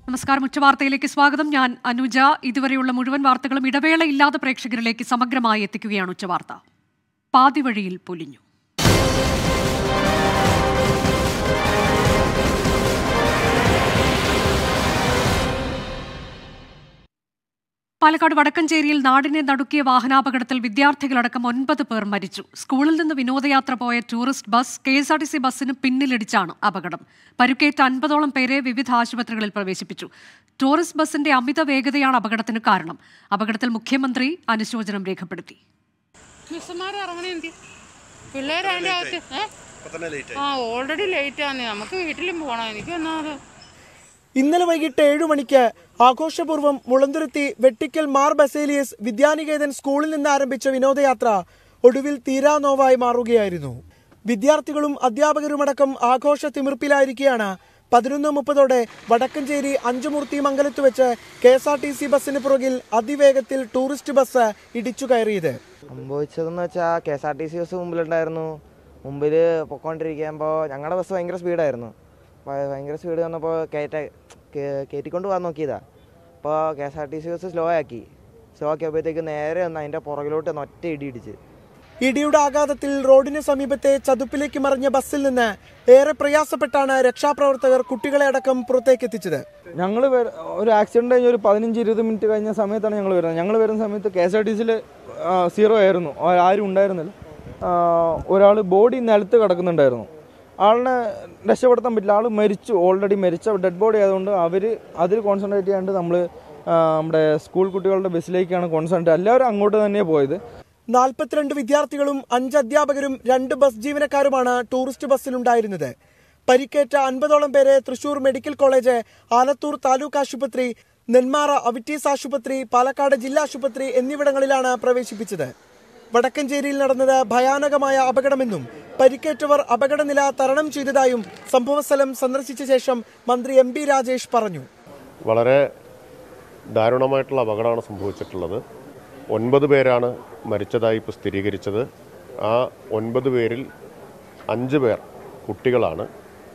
നമസ്കാരം ഉച്ചവാർത്തയിലേക്ക് സ്വാഗതം ഞാൻ അനുജ ഇതുവരെയുള്ള മുഴുവൻ വാർത്തകളും ഇടവേളയില്ലാതെ പ്രേക്ഷകരിലേക്ക് സമഗ്രമായി എത്തിക്കുകയാണ് ഉച്ചവാർത്ത പാതിവഴിയിൽ പൊലിഞ്ഞു പാലക്കാട് വടക്കഞ്ചേരിയിൽ നാടിനെ നടുക്കിയ വാഹനാപകടത്തിൽ വിദ്യാർത്ഥികളടക്കം ഒൻപത് പേർ മരിച്ചു സ്കൂളിൽ നിന്ന് വിനോദയാത്ര പോയ tourist bus K S R T C ബസ്സിന് പിന്നിലിടിച്ചാണ് അപകടം പരുക്കേറ്റ അൻപതോളം പേരെ വിവിധ ആശുപത്രികളിൽ പ്രവേശിപ്പിച്ചു ടൂറിസ്റ്റ് ബസിന്റെ അമിത വേഗതയാണ് അപകടത്തിന് കാരണം അപകടത്തിൽ മുഖ്യമന്ത്രി അനുശോചനം രേഖപ്പെടുത്തി മിസ്സുമാർ ഇറങ്ങണേ എന്തി പിള്ളേർ അതിൻ്റെ അകത്ത് ഏ? ആ ഓൾറെഡി ലേറ്റ് ആണ് നമുക്ക് വീട്ടിലും പോകണം എനിക്ക് എന്നാ അത് ഇന്നലെ വൈകിട്ട് ഏഴു മണിക്ക് ആഘോഷപൂർവ്വം മുളന്തുരുത്തി വെട്ടിക്കൽ മാർ ബസേലിയസ് വിദ്യാനികേതൻ സ്കൂളിൽ നിന്ന് ആരംഭിച്ച വിനോദയാത്ര ഒടുവിൽ തീരാനോവായി മാറുകയായിരുന്നു വിദ്യാർത്ഥികളും അധ്യാപകരുമടക്കം ആഘോഷ തിമിർപ്പിലായിരിക്കെയാണ് പതിനൊന്ന് മുപ്പതോടെ വടക്കഞ്ചേരി അഞ്ചുമൂർത്തി മംഗലത്ത് വെച്ച് K S R T C ബസ്സിന് പുറകിൽ അതിവേഗത്തിൽ ടൂറിസ്റ്റ് ബസ് ഇടിച്ചു കയറിയത് സംഭവിച്ചതെന്ന് വെച്ചാൽ K S R T C bus മുമ്പിലുണ്ടായിരുന്നു മുമ്പിൽ പൊക്കോണ്ടിരിക്കുമ്പോൾ ഞങ്ങളുടെ ബസ് ഭയങ്കര സ്പീഡായിരുന്നു അപ്പോൾ ഭയങ്കര സ്പീഡ് വന്നപ്പോൾ കയറ്റ കേ- കയറ്റിക്കൊണ്ട് പോകാൻ നോക്കിയതാ അപ്പോൾ K S R T C bus slow ആക്കി സ്ലോ ആക്കിയപ്പോഴത്തേക്ക് നേരെ ഒന്ന് അതിൻ്റെ പുറകിലോട്ട് ഒന്ന് ഒറ്റ ഇടി ഇടിച്ച് ഇടിയുടെ ആഘാതത്തിൽ റോഡിന് സമീപത്തെ ചതുപ്പിലേക്ക് മറിഞ്ഞ ബസ്സിൽ നിന്ന് ഏറെ പ്രയാസപ്പെട്ടാണ് രക്ഷാപ്രവർത്തകർ കുട്ടികളെ അടക്കം പുറത്തേക്ക് എത്തിച്ചത് ഞങ്ങൾ ഒരു ആക്സിഡന്റ് കഴിഞ്ഞ് ഒരു പതിനഞ്ച് ഇരുപത് മിനിറ്റ് കഴിഞ്ഞ സമയത്താണ് ഞങ്ങൾ വരുന്നത് ഞങ്ങൾ വരുന്ന സമയത്ത് കെ എസ് ആർ ടി സിയിൽ സീറോ ആയിരുന്നു ആ- ആരും ഉണ്ടായിരുന്നില്ല ഒരാൾ ബോഡി നിലത്ത് കിടക്കുന്നുണ്ടായിരുന്നു ആളിനെ രക്ഷപ്പെടുത്താൻ പറ്റില്ല ആൾ മരിച്ചു ഓൾറെഡി മരിച്ച ഡെഡ് ബോഡി ആയതുകൊണ്ട് അവർ അതിൽ കോൺസെൻട്രേറ്റ് ചെയ്യാണ്ട് നമ്മൾ നമ്മുടെ സ്കൂൾ കുട്ടികളുടെ ബസ്സിലേക്കാണ് കോൺസെൻട്രേറ്റ് എല്ലാവരും അങ്ങോട്ട് തന്നെയാണ് പോയത് നാൽപ്പത്തിരണ്ട് വിദ്യാർത്ഥികളും അഞ്ച് അധ്യാപകരും രണ്ട് ബസ് ജീവനക്കാരുമാണ് ടൂറിസ്റ്റ് ബസ്സിലുണ്ടായിരുന്നത് പരിക്കേറ്റ അൻപതോളം പേരെ തൃശൂർ മെഡിക്കൽ കോളേജ് ആലത്തൂർ താലൂക്ക് ആശുപത്രി നെന്മാറ അവിറ്റീസ് ആശുപത്രി പാലക്കാട് ജില്ലാ ആശുപത്രി എന്നിവിടങ്ങളിലാണ് പ്രവേശിപ്പിച്ചത് വടക്കഞ്ചേരിയിൽ നടന്നത് ഭയാനകമായ അപകടമെന്നും പരിക്കേറ്റവർ അപകടനില തരണം ചെയ്തതായും സംഭവസ്ഥലം സന്ദർശിച്ച ശേഷം മന്ത്രി എം ബി രാജേഷ് പറഞ്ഞു വളരെ ദാരുണമായിട്ടുള്ള അപകടമാണ് സംഭവിച്ചിട്ടുള്ളത് ഒൻപത് പേരാണ് മരിച്ചതായി ഇപ്പോൾ സ്ഥിരീകരിച്ചത് ആ ഒൻപത് പേരിൽ അഞ്ച് പേർ കുട്ടികളാണ്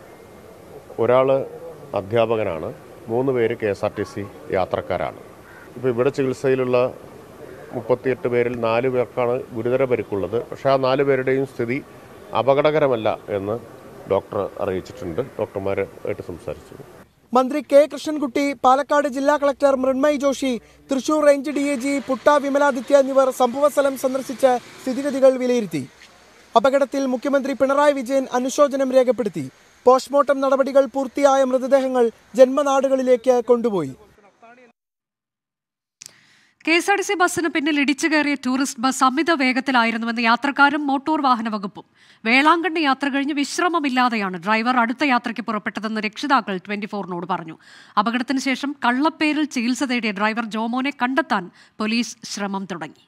ഒരാൾ അധ്യാപകനാണ് മൂന്ന് പേര് K S R T C യാത്രക്കാരാണ് ഇപ്പോൾ ഇവിടെ ചികിത്സയിലുള്ള മുപ്പത്തിയെട്ട് പേരിൽ നാല് പേർക്കാണ് ഗുരുതര പരിക്കുള്ളത് പക്ഷേ ആ നാല് പേരുടെയും സ്ഥിതി അപകടകരമല്ല എന്ന് ഡോക്ടർ അറിയിച്ചിട്ടുണ്ട് ഡോക്ടർമാരുമായിട്ട് സംസാരിച്ചു മന്ത്രി കെ കൃഷ്ണൻകുട്ടി പാലക്കാട് ജില്ലാ collector Mrinmai Joshi Thrissur range D I G Putta Vimaladitya എന്നിവർ സംഭവസ്ഥലം സന്ദർശിച്ച് സ്ഥിതിഗതികൾ വിലയിരുത്തി അപകടത്തിൽ മുഖ്യമന്ത്രി പിണറായി വിജയൻ അനുശോചനം രേഖപ്പെടുത്തി പോസ്റ്റ്മോർട്ടം നടപടികൾ പൂർത്തിയായ മൃതദേഹങ്ങൾ ജന്മനാടുകളിലേക്ക് കൊണ്ടുപോയി K S R T C ബസ്സിന് പിന്നിൽ ഇടിച്ചു കയറിയ ടൂറിസ്റ്റ് ബസ് അമിത വേഗത്തിലായിരുന്നുവെന്ന് യാത്രക്കാരും മോട്ടോർ വാഹന വകുപ്പും വേളാങ്കണ്ണി യാത്ര കഴിഞ്ഞ് വിശ്രമമില്ലാതെയാണ് ഡ്രൈവർ അടുത്ത യാത്രയ്ക്ക് പുറപ്പെട്ടതെന്ന് രക്ഷിതാക്കൾ ട്വന്റി ഫോറിനോട് പറഞ്ഞു അപകടത്തിന് ശേഷം കള്ളപ്പേരിൽ ചികിത്സ തേടിയ ഡ്രൈവർ ജോമോനെ കണ്ടെത്താൻ പോലീസ് ശ്രമം തുടങ്ങി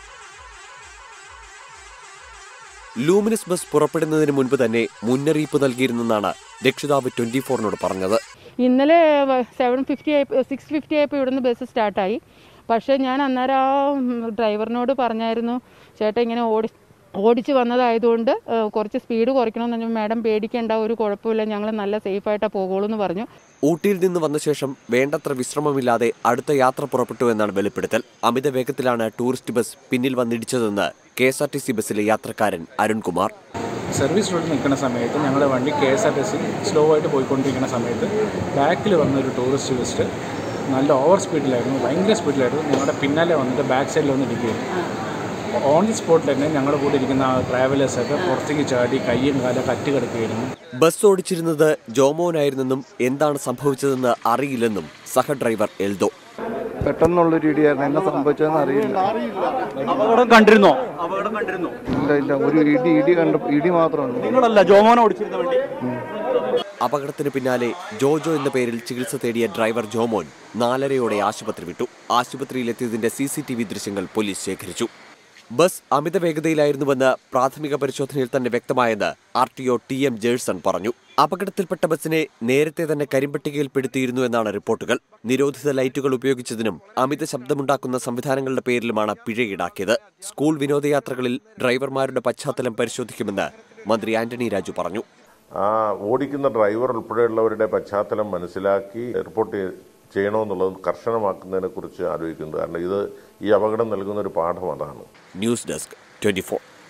ലൂമിനസ് ബസ് പുറപ്പെടുന്നതിന് മുൻപ് തന്നെ മുന്നറിയിപ്പ് നൽകിയിരുന്നെന്നാണ് രക്ഷിതാവ് ട്വന്റി ഫോറിനോട് പറഞ്ഞത് ഇന്നലെ സെവൻ ഫിഫ്റ്റി ആയി സിക്സ് ഫിഫ്റ്റി ആയപ്പോൾ ഇവിടുന്ന് ബസ് സ്റ്റാർട്ടായി പക്ഷേ ഞാൻ അന്നേരം ആ ഉം, ഡ്രൈവറിനോട് പറഞ്ഞായിരുന്നു ചേട്ടാ ഇങ്ങനെ ഓടി ഓടിച്ച് വന്നതായതുകൊണ്ട് ഏ, കുറച്ച് സ്പീഡ് കുറയ്ക്കണമെന്ന് പറഞ്ഞു മാഡം പേടിക്കേണ്ട ഒരു കുഴപ്പമില്ല ഞങ്ങൾ നല്ല സേഫായിട്ടാണ് പോകുള്ളൂ എന്ന് പറഞ്ഞു ഊട്ടിയിൽ നിന്ന് വന്ന ശേഷം വേണ്ടത്ര വിശ്രമമില്ലാതെ അടുത്ത യാത്ര പുറപ്പെട്ടു എന്നാണ് വെളിപ്പെടുത്തൽ അമിത വേഗത്തിലാണ് ടൂറിസ്റ്റ് ബസ് പിന്നിൽ വന്നിടിച്ചതെന്ന് K S R T C ബസ്സിലെ യാത്രക്കാരൻ അരുൺകുമാർ സർവീസ് റോഡിൽ നിൽക്കുന്ന സമയത്ത് ഞങ്ങളുടെ വണ്ടി K S R T C slow ആയിട്ട് പോയിക്കൊണ്ടിരിക്കുന്ന സമയത്ത് ബാക്കിൽ വന്ന ഒരു ടൂറിസ്റ്റ് ബസ് നല്ല ഓവർ സ്പീഡിലായിരുന്നു ഭയങ്കര സ്പീഡിലായിരുന്നു ഞങ്ങളുടെ പിന്നാലെ വന്നിട്ട് ബാക്ക് സൈഡിൽ വന്ന് ഇരിക്കുകയായിരുന്നു ഓൺ ദി സ്പോട്ടിൽ തന്നെ ഞങ്ങളുടെ കൂടെ ഇരിക്കുന്ന ട്രാവലേഴ്സൊക്കെ പുറത്തേക്ക് ചാടി കയ്യും കാലം കറ്റ് കിടക്കുകയായിരുന്നു ബസ് ഓടിച്ചിരുന്നത് ജോമോനായിരുന്നെന്നും എന്താണ് സംഭവിച്ചതെന്ന് അറിയില്ലെന്നും സഹ ഡ്രൈവർ എൽദോ പെട്ടെന്നുള്ളൊരു ഇടിയായിരുന്നു എന്നാ സംഭവിച്ചതെന്ന് അറിയില്ല അപകടം കണ്ടിരുന്നോ അപകടം കണ്ടിരുന്നോ ഇല്ല ഇല്ല ഒരു ഇടി ഇടി കണ്ട ഇടി മാത്രമാണ് നിങ്ങളല്ല ജോമോൻ ഓടിച്ചിരുന്ന വണ്ടി അപകടത്തിന് പിന്നാലെ ജോജോ എന്ന പേരിൽ ചികിത്സ തേടിയ ഡ്രൈവർ ജോമോൻ നാലരയോടെ ആശുപത്രി വിട്ടു ആശുപത്രിയിലെത്തിയതിന്റെ സി സി ടി വി ദൃശ്യങ്ങൾ പോലീസ് ശേഖരിച്ചു ബസ് അമിത വേഗതയിലായിരുന്നുവെന്ന് പ്രാഥമിക പരിശോധനയിൽ തന്നെ വ്യക്തമായെന്ന് R T O T M Jerson പറഞ്ഞു അപകടത്തിൽപ്പെട്ട ബസ്സിനെ നേരത്തെ തന്നെ കരിമ്പട്ടികയിൽപ്പെടുത്തിയിരുന്നു എന്നാണ് റിപ്പോർട്ടുകൾ നിരോധിത ലൈറ്റുകൾ ഉപയോഗിച്ചതിനും അമിത ശബ്ദമുണ്ടാക്കുന്ന സംവിധാനങ്ങളുടെ പേരിലുമാണ് പിഴ ഈടാക്കിയത് സ്കൂൾ വിനോദയാത്രകളിൽ ഡ്രൈവർമാരുടെ പശ്ചാത്തലം പരിശോധിക്കുമെന്ന് മന്ത്രി ആന്റണി രാജു പറഞ്ഞു ആ ഓടിക്കുന്ന ഡ്രൈവർ ഉൾപ്പെടെയുള്ളവരുടെ പശ്ചാത്തലം മനസ്സിലാക്കി റിപ്പോർട്ട് ചെയ്യണമെന്നുള്ളത് കർശനമാക്കുന്നതിനെ കുറിച്ച് ആലോചിക്കുന്നുണ്ട് കാരണം ഇത് ഈ അപകടം നൽകുന്ന ഒരു പാഠം അതാണ് ന്യൂസ് ഡെസ്ക് ട്വന്റി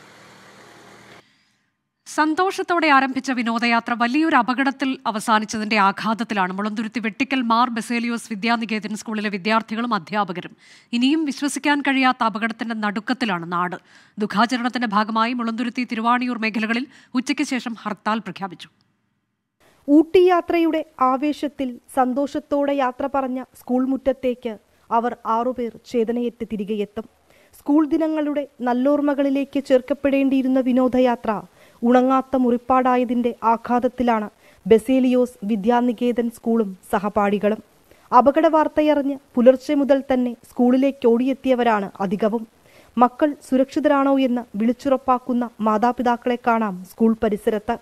സന്തോഷത്തോടെ ആരംഭിച്ച വിനോദയാത്ര വലിയൊരു അപകടത്തിൽ അവസാനിച്ചതിന്റെ ആഘാതത്തിലാണ് മുളന്തുരുത്തി വെട്ടിക്കൽ മാർ ബസേലിയോസ് വിദ്യാനികേതൻ സ്കൂളിലെ വിദ്യാർത്ഥികളും അധ്യാപകരും ഇനിയും വിശ്വസിക്കാൻ കഴിയാത്ത അപകടത്തിന്റെ നടുക്കത്തിലാണ് നാട് ദുഃഖാചരണത്തിന്റെ ഭാഗമായി മുളന്തുരുത്തി തിരുവാണിയൂർ മേഖലകളിൽ ഉച്ചയ്ക്ക് ശേഷം ഹർത്താൽ പ്രഖ്യാപിച്ചു ഊട്ടി യാത്രയുടെ ആവേശത്തിൽ സന്തോഷത്തോടെ യാത്ര പറഞ്ഞ സ്കൂൾ മുറ്റത്തേക്ക് അവർ ആറുപേർ ചേതനയെത്തി തിരികെയെത്തും സ്കൂൾ ദിനങ്ങളുടെ നല്ലോർമ്മകളിലേക്ക് ചേർക്കപ്പെടേണ്ടിയിരുന്ന വിനോദയാത്ര ഉണങ്ങാത്ത മുറിപ്പാടായതിന്റെ ആഘാതത്തിലാണ് ബസേലിയോസ് വിദ്യാനികേതൻ സ്കൂളും സഹപാഠികളും അപകട വാർത്തയറിഞ്ഞ് പുലർച്ചെ മുതൽ തന്നെ സ്കൂളിലേക്ക് ഓടിയെത്തിയവരാണ് അധികവും മക്കൾ സുരക്ഷിതരാണോ എന്ന് വിളിച്ചുറപ്പാക്കുന്ന മാതാപിതാക്കളെ കാണാം സ്കൂൾ പരിസരത്ത്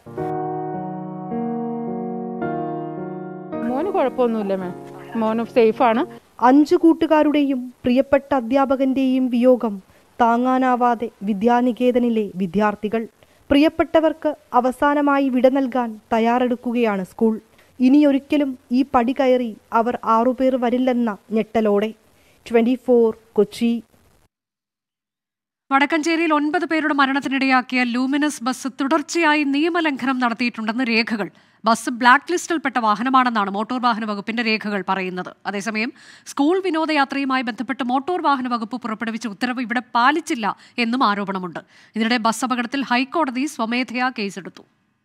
മോന് കുഴപ്പമൊന്നുമില്ല മേ മോന് സേഫാണ് അഞ്ചു കൂട്ടുകാരുടെയും പ്രിയപ്പെട്ട അധ്യാപകന്റെയും വിയോഗം താങ്ങാനാവാതെ വിദ്യാനികേതനിലെ വിദ്യാർത്ഥികൾ പ്രിയപ്പെട്ടവർക്ക് അവസാനമായി വിട നൽകാൻ തയ്യാറെടുക്കുകയാണ് സ്കൂൾ ഇനിയൊരിക്കലും ഈ പടി കയറി അവർ ആറുപേർ വരില്ലെന്ന ഞെട്ടലോടെ ട്വന്റി കൊച്ചി വടക്കഞ്ചേരിയിൽ ഒൻപത് പേരുടെ മരണത്തിനിടയാക്കിയ ലൂമിനസ് ബസ് തുടർച്ചയായി നിയമലംഘനം നടത്തിയിട്ടുണ്ടെന്ന് രേഖകൾ ബസ് ബ്ലാക്ക് ലിസ്റ്റിൽപ്പെട്ട വാഹനമാണെന്നാണ് മോട്ടോർ വാഹന വകുപ്പിന്റെ രേഖകൾ പറയുന്നത് അതേസമയം സ്കൂൾ വിനോദയാത്രയുമായി ബന്ധപ്പെട്ട് മോട്ടോർ വാഹന വകുപ്പ് പുറപ്പെടുവിച്ച ഉത്തരവ് ഇവിടെ പാലിച്ചില്ല എന്നും ആരോപണമുണ്ട് ഇതിനിടെ ബസ് അപകടത്തിൽ ഹൈക്കോടതി സ്വമേധയാ കേസെടുത്തു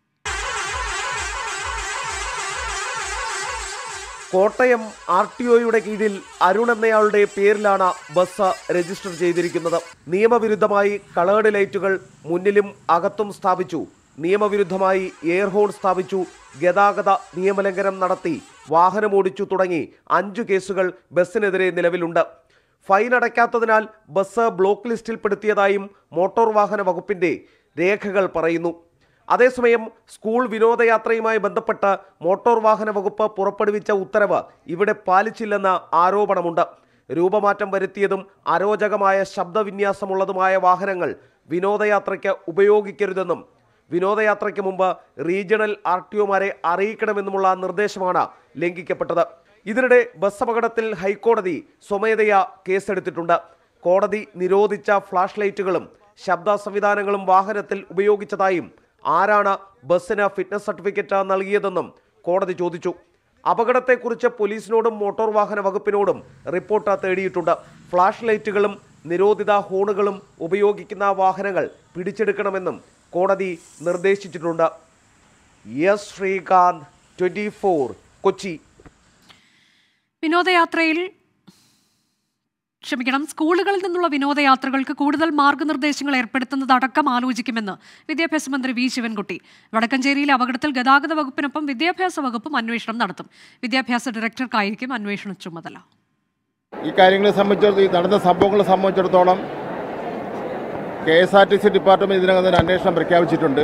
കോട്ടയം ആർ ടി ഒയുടെ കീഴിൽ അരുൺ എന്നയാളുടെ പേരിലാണ് ബസ് രജിസ്റ്റർ ചെയ്തിരിക്കുന്നത് നിയമവിരുദ്ധമായി കളേർഡ് ലൈറ്റുകൾ മുന്നിലും അകത്തും സ്ഥാപിച്ചു നിയമവിരുദ്ധമായി എയർ ഹോൺ സ്ഥാപിച്ചു ഗതാഗത നിയമലംഘനം നടത്തി വാഹനമോടിച്ചു തുടങ്ങി അഞ്ചു കേസുകൾ ബസ്സിനെതിരെ നിലവിലുണ്ട് ഫൈൻ അടയ്ക്കാത്തതിനാൽ ബസ് ബ്ലോക്ക് ലിസ്റ്റിൽപ്പെടുത്തിയതായും മോട്ടോർ വാഹന വകുപ്പിന്റെ രേഖകൾ പറയുന്നു അതേസമയം സ്കൂൾ വിനോദയാത്രയുമായി ബന്ധപ്പെട്ട് മോട്ടോർ വാഹന വകുപ്പ് പുറപ്പെടുവിച്ച ഉത്തരവ് ഇവിടെ പാലിച്ചില്ലെന്ന ആരോപണമുണ്ട് രൂപമാറ്റം വരുത്തിയതും അരോചകമായ ശബ്ദവിന്യാസമുള്ളതുമായ വാഹനങ്ങൾ വിനോദയാത്രയ്ക്ക് ഉപയോഗിക്കരുതെന്നും വിനോദയാത്രയ്ക്ക് മുമ്പ് റീജിയണൽ ആർ ടി ഒമാരെ അറിയിക്കണമെന്നുമുള്ള നിർദ്ദേശമാണ് ലംഘിക്കപ്പെട്ടത് ഇതിനിടെ ബസ് അപകടത്തിൽ ഹൈക്കോടതി സ്വമേധയാ കേസെടുത്തിട്ടുണ്ട് കോടതി നിരോധിച്ച ഫ്ലാഷ് ലൈറ്റുകളും ശബ്ദ സംവിധാനങ്ങളും വാഹനത്തിൽ ഉപയോഗിച്ചതായും ആരാണ് ബസ്സിന് ഫിറ്റ്നസ് സർട്ടിഫിക്കറ്റ് നൽകിയതെന്നും കോടതി ചോദിച്ചു അപകടത്തെക്കുറിച്ച് പോലീസിനോടും മോട്ടോർ വാഹന വകുപ്പിനോടും റിപ്പോർട്ട് തേടിയിട്ടുണ്ട് ഫ്ലാഷ് ലൈറ്റുകളും നിരോധിത ഹോണുകളും ഉപയോഗിക്കുന്ന വാഹനങ്ങൾ പിടിച്ചെടുക്കണമെന്നും കോടതി നിർദ്ദേശിച്ചിട്ടുണ്ട് എസ് ശ്രീകാന്ത് ട്വന്റി കൊച്ചി വിനോദയാത്രയിൽ ക്ഷമിക്കണം സ്കൂളുകളിൽ നിന്നുള്ള വിനോദയാത്രകൾക്ക് കൂടുതൽ മാർഗനിർദ്ദേശങ്ങൾ ഏർപ്പെടുത്തുന്നതടക്കം ആലോചിക്കുമെന്ന് വിദ്യാഭ്യാസ മന്ത്രി വി ശിവൻകുട്ടി വടക്കഞ്ചേരിയിലെ അപകടത്തിൽ ഗതാഗത വകുപ്പിനൊപ്പം വിദ്യാഭ്യാസ വകുപ്പും അന്വേഷണം നടത്തും വിദ്യാഭ്യാസ ഡയറക്ടർക്കായിരിക്കും അന്വേഷണ ചുമതല ഈ കാര്യങ്ങളെ സംബന്ധിച്ചിടത്തോളം ഈ നടന്ന സംഭവങ്ങളെ സംബന്ധിച്ചിടത്തോളം K S R T C department ഇതിനകം തന്നെ അന്വേഷണം പ്രഖ്യാപിച്ചിട്ടുണ്ട്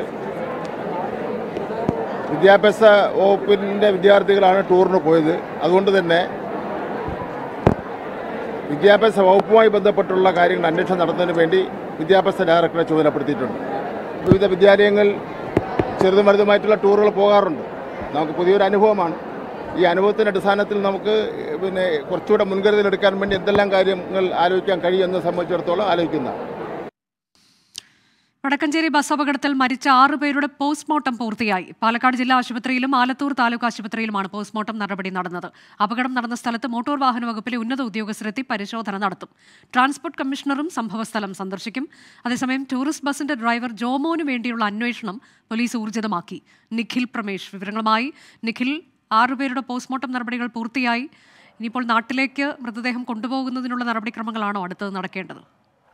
വിദ്യാഭ്യാസ വകുപ്പിൻ്റെ വിദ്യാർത്ഥികളാണ് ടൂറിന് പോയത് അതുകൊണ്ട് തന്നെ വിദ്യാഭ്യാസ വകുപ്പുമായി ബന്ധപ്പെട്ടുള്ള കാര്യങ്ങൾ അന്വേഷണം നടത്തുന്നതിന് വേണ്ടി വിദ്യാഭ്യാസ ഡയറക്ടറെ ചുമതലപ്പെടുത്തിയിട്ടുണ്ട് വിവിധ വിദ്യാലയങ്ങൾ ചെറുതും വലുതുമായിട്ടുള്ള ടൂറുകൾ പോകാറുണ്ട് നമുക്ക് പുതിയൊരു അനുഭവമാണ് ഈ അനുഭവത്തിൻ്റെ അടിസ്ഥാനത്തിൽ നമുക്ക് പിന്നെ കുറച്ചുകൂടെ മുൻകരുതലെടുക്കാൻ വേണ്ടി എന്തെല്ലാം കാര്യങ്ങൾ ആലോചിക്കാൻ കഴിയുമെന്ന് സംബന്ധിച്ചിടത്തോളം ആലോചിക്കുന്നതാണ് വടക്കഞ്ചേരി ബസ് അപകടത്തിൽ മരിച്ച ആറു പേരുടെ പോസ്റ്റ്മോർട്ടം പൂർത്തിയായി പാലക്കാട് ജില്ലാ ആശുപത്രിയിലും ആലത്തൂർ താലൂക്ക് ആശുപത്രിയിലുമാണ് പോസ്റ്റ്മോർട്ടം നടപടി നടന്നത് അപകടം നടന്ന സ്ഥലത്ത് മോട്ടോർ വാഹന വകുപ്പിലെ ഉന്നത ഉദ്യോഗസ്ഥരെത്തി പരിശോധന നടത്തും ട്രാൻസ്പോർട്ട് കമ്മീഷണറും സംഭവസ്ഥലം സന്ദർശിക്കും അതേസമയം ടൂറിസ്റ്റ് ബസിന്റെ ഡ്രൈവർ ജോമോനു വേണ്ടിയുള്ള അന്വേഷണം പോലീസ് ഊർജിതമാക്കി നിഖിൽ പ്രമേഷ് വിവരങ്ങളുമായി നിഖിൽ ആറുപേരുടെ പോസ്റ്റ്മോർട്ടം നടപടികൾ പൂർത്തിയായി ഇനിയിപ്പോൾ നാട്ടിലേക്ക് മൃതദേഹം കൊണ്ടുപോകുന്നതിനുള്ള നടപടിക്രമങ്ങളാണോ അടുത്തത് നടക്കേണ്ടത്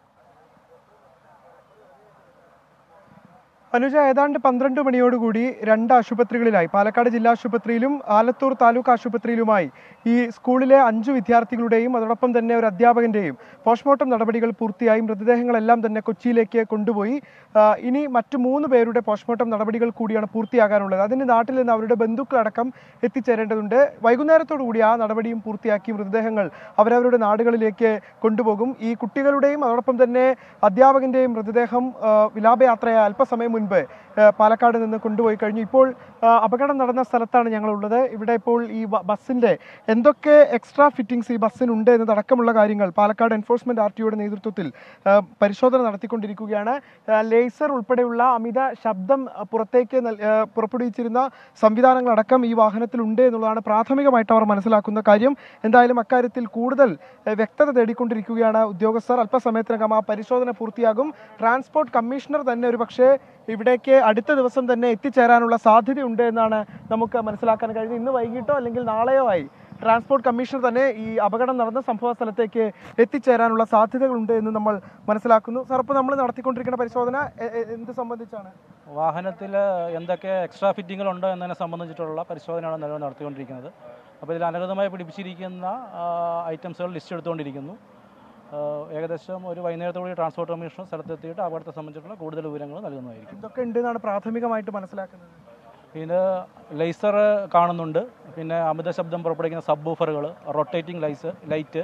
അനുജ ഏതാണ്ട് പന്ത്രണ്ട് മണിയോടുകൂടി രണ്ട് ആശുപത്രികളിലായി പാലക്കാട് ജില്ലാ ആശുപത്രിയിലും ആലത്തൂർ താലൂക്ക് ആശുപത്രിയിലുമായി ഈ സ്കൂളിലെ അഞ്ചു വിദ്യാർത്ഥികളുടെയും അതോടൊപ്പം തന്നെ ഒരു അധ്യാപകന്റെയും പോസ്റ്റ്മോർട്ടം നടപടികൾ പൂർത്തിയായി മൃതദേഹങ്ങളെല്ലാം തന്നെ കൊച്ചിയിലേക്ക് കൊണ്ടുപോയി ആ, ഇനി മറ്റു മൂന്ന് പേരുടെ പോസ്റ്റ്മോർട്ടം നടപടികൾ കൂടിയാണ് പൂർത്തിയാകാനുള്ളത് അതിന് നാട്ടിൽ നിന്ന് അവരുടെ ബന്ധുക്കളടക്കം എത്തിച്ചേരേണ്ടതുണ്ട് വൈകുന്നേരത്തോടു കൂടി ആ നടപടിയും പൂർത്തിയാക്കി മൃതദേഹങ്ങൾ അവരവരുടെ നാടുകളിലേക്ക് കൊണ്ടുപോകും ഈ കുട്ടികളുടെയും അതോടൊപ്പം തന്നെ അധ്യാപകന്റെയും മൃതദേഹം ആ, വിലാപയാത്രയായ അല്പസമയം മുൻപ് ആ, പാലക്കാട് നിന്ന് കൊണ്ടുപോയി കഴിഞ്ഞു ഇപ്പോൾ ആ, അപകടം നടന്ന സ്ഥലത്താണ് ഞങ്ങളുള്ളത് ഇവിടെ ഇപ്പോൾ ഈ ബ- ബസ്സിൻ്റെ എന്തൊക്കെ എക്സ്ട്രാ ഫിറ്റിംഗ്സ് ഈ ബസ്സിനുണ്ട് എന്നതടക്കമുള്ള കാര്യങ്ങൾ പാലക്കാട് എൻഫോഴ്സ്മെന്റ് ആർ ടിയുടെ നേതൃത്വത്തിൽ ആ, പരിശോധന നടത്തിക്കൊണ്ടിരിക്കുകയാണ് ആ, ലേസർ ഉൾപ്പെടെയുള്ള അമിത ശബ്ദം ആ, പുറത്തേക്ക് നൽ- ആ, പുറപ്പെടുവിച്ചിരുന്ന സംവിധാനങ്ങളടക്കം ഈ വാഹനത്തിലുണ്ട് എന്നുള്ളതാണ് പ്രാഥമികമായിട്ട് അവർ മനസ്സിലാക്കുന്ന കാര്യം എന്തായാലും അക്കാര്യത്തിൽ കൂടുതൽ ആ, വ്യക്തത തേടിക്കൊണ്ടിരിക്കുകയാണ് ഉദ്യോഗസ്ഥർ അല്പസമയത്തിനകം ആ പരിശോധന പൂർത്തിയാകും ട്രാൻസ്പോർട്ട് കമ്മീഷണർ തന്നെ ഒരു പക്ഷേ ഇവിടേക്ക് അടുത്ത ദിവസം തന്നെ എത്തിച്ചേരാനുള്ള സാധ്യതയുണ്ട് എന്നാണ് നമുക്ക് മനസ്സിലാക്കാൻ കഴിയുന്നത് ഇന്ന് വൈകിട്ടോ അല്ലെങ്കിൽ നാളെയോ ആയി ട്രാൻസ്പോർട്ട് കമ്മീഷണർ തന്നെ ഈ അപകടം നടന്ന സംഭവ സ്ഥലത്തേക്ക് എത്തിച്ചേരാനുള്ള സാധ്യതകളുണ്ട് എന്ന് നമ്മൾ മനസ്സിലാക്കുന്നു സാർ ഇപ്പോൾ നമ്മൾ നടത്തിക്കൊണ്ടിരിക്കുന്ന പരിശോധന എ- എ- എന്ത് സംബന്ധിച്ചാണ് വാഹനത്തിൽ എന്തൊക്കെ എക്സ്ട്രാ ഫിറ്റിങ്ങുകൾ ഉണ്ട് എന്നതിനെ സംബന്ധിച്ചിട്ടുള്ള പരിശോധനയാണ് നിലവിൽ നടത്തിക്കൊണ്ടിരിക്കുന്നത് അപ്പോൾ ഇതിൽ അനധികൃതമായി പിടിപ്പിച്ചിരിക്കുന്ന ഐറ്റംസുകൾ ലിസ്റ്റ് എടുത്തുകൊണ്ടിരിക്കുന്നു ആ, ഏകദേശം ഒരു വൈകുന്നേരത്തോടെ ട്രാൻസ്പോർട്ട് കമ്മീഷണർ സ്ഥലത്തെത്തിയിട്ട് അപകടത്തെ സംബന്ധിച്ചിട്ടുള്ള കൂടുതൽ വിവരങ്ങൾ നൽകുന്നതായിരിക്കും എന്തൊക്കെ ഉണ്ട് എന്നാണ് പ്രാഥമികമായിട്ട് മനസ്സിലാക്കുന്നത് ഇത് ലേസർ കാണുന്നുണ്ട് പിന്നെ അമിത ശബ്ദം പുറപ്പെടുവിക്കുന്ന സബ് ബൂഫറുകൾ റൊട്ടേറ്റിംഗ് ലൈസ് ലൈറ്റ്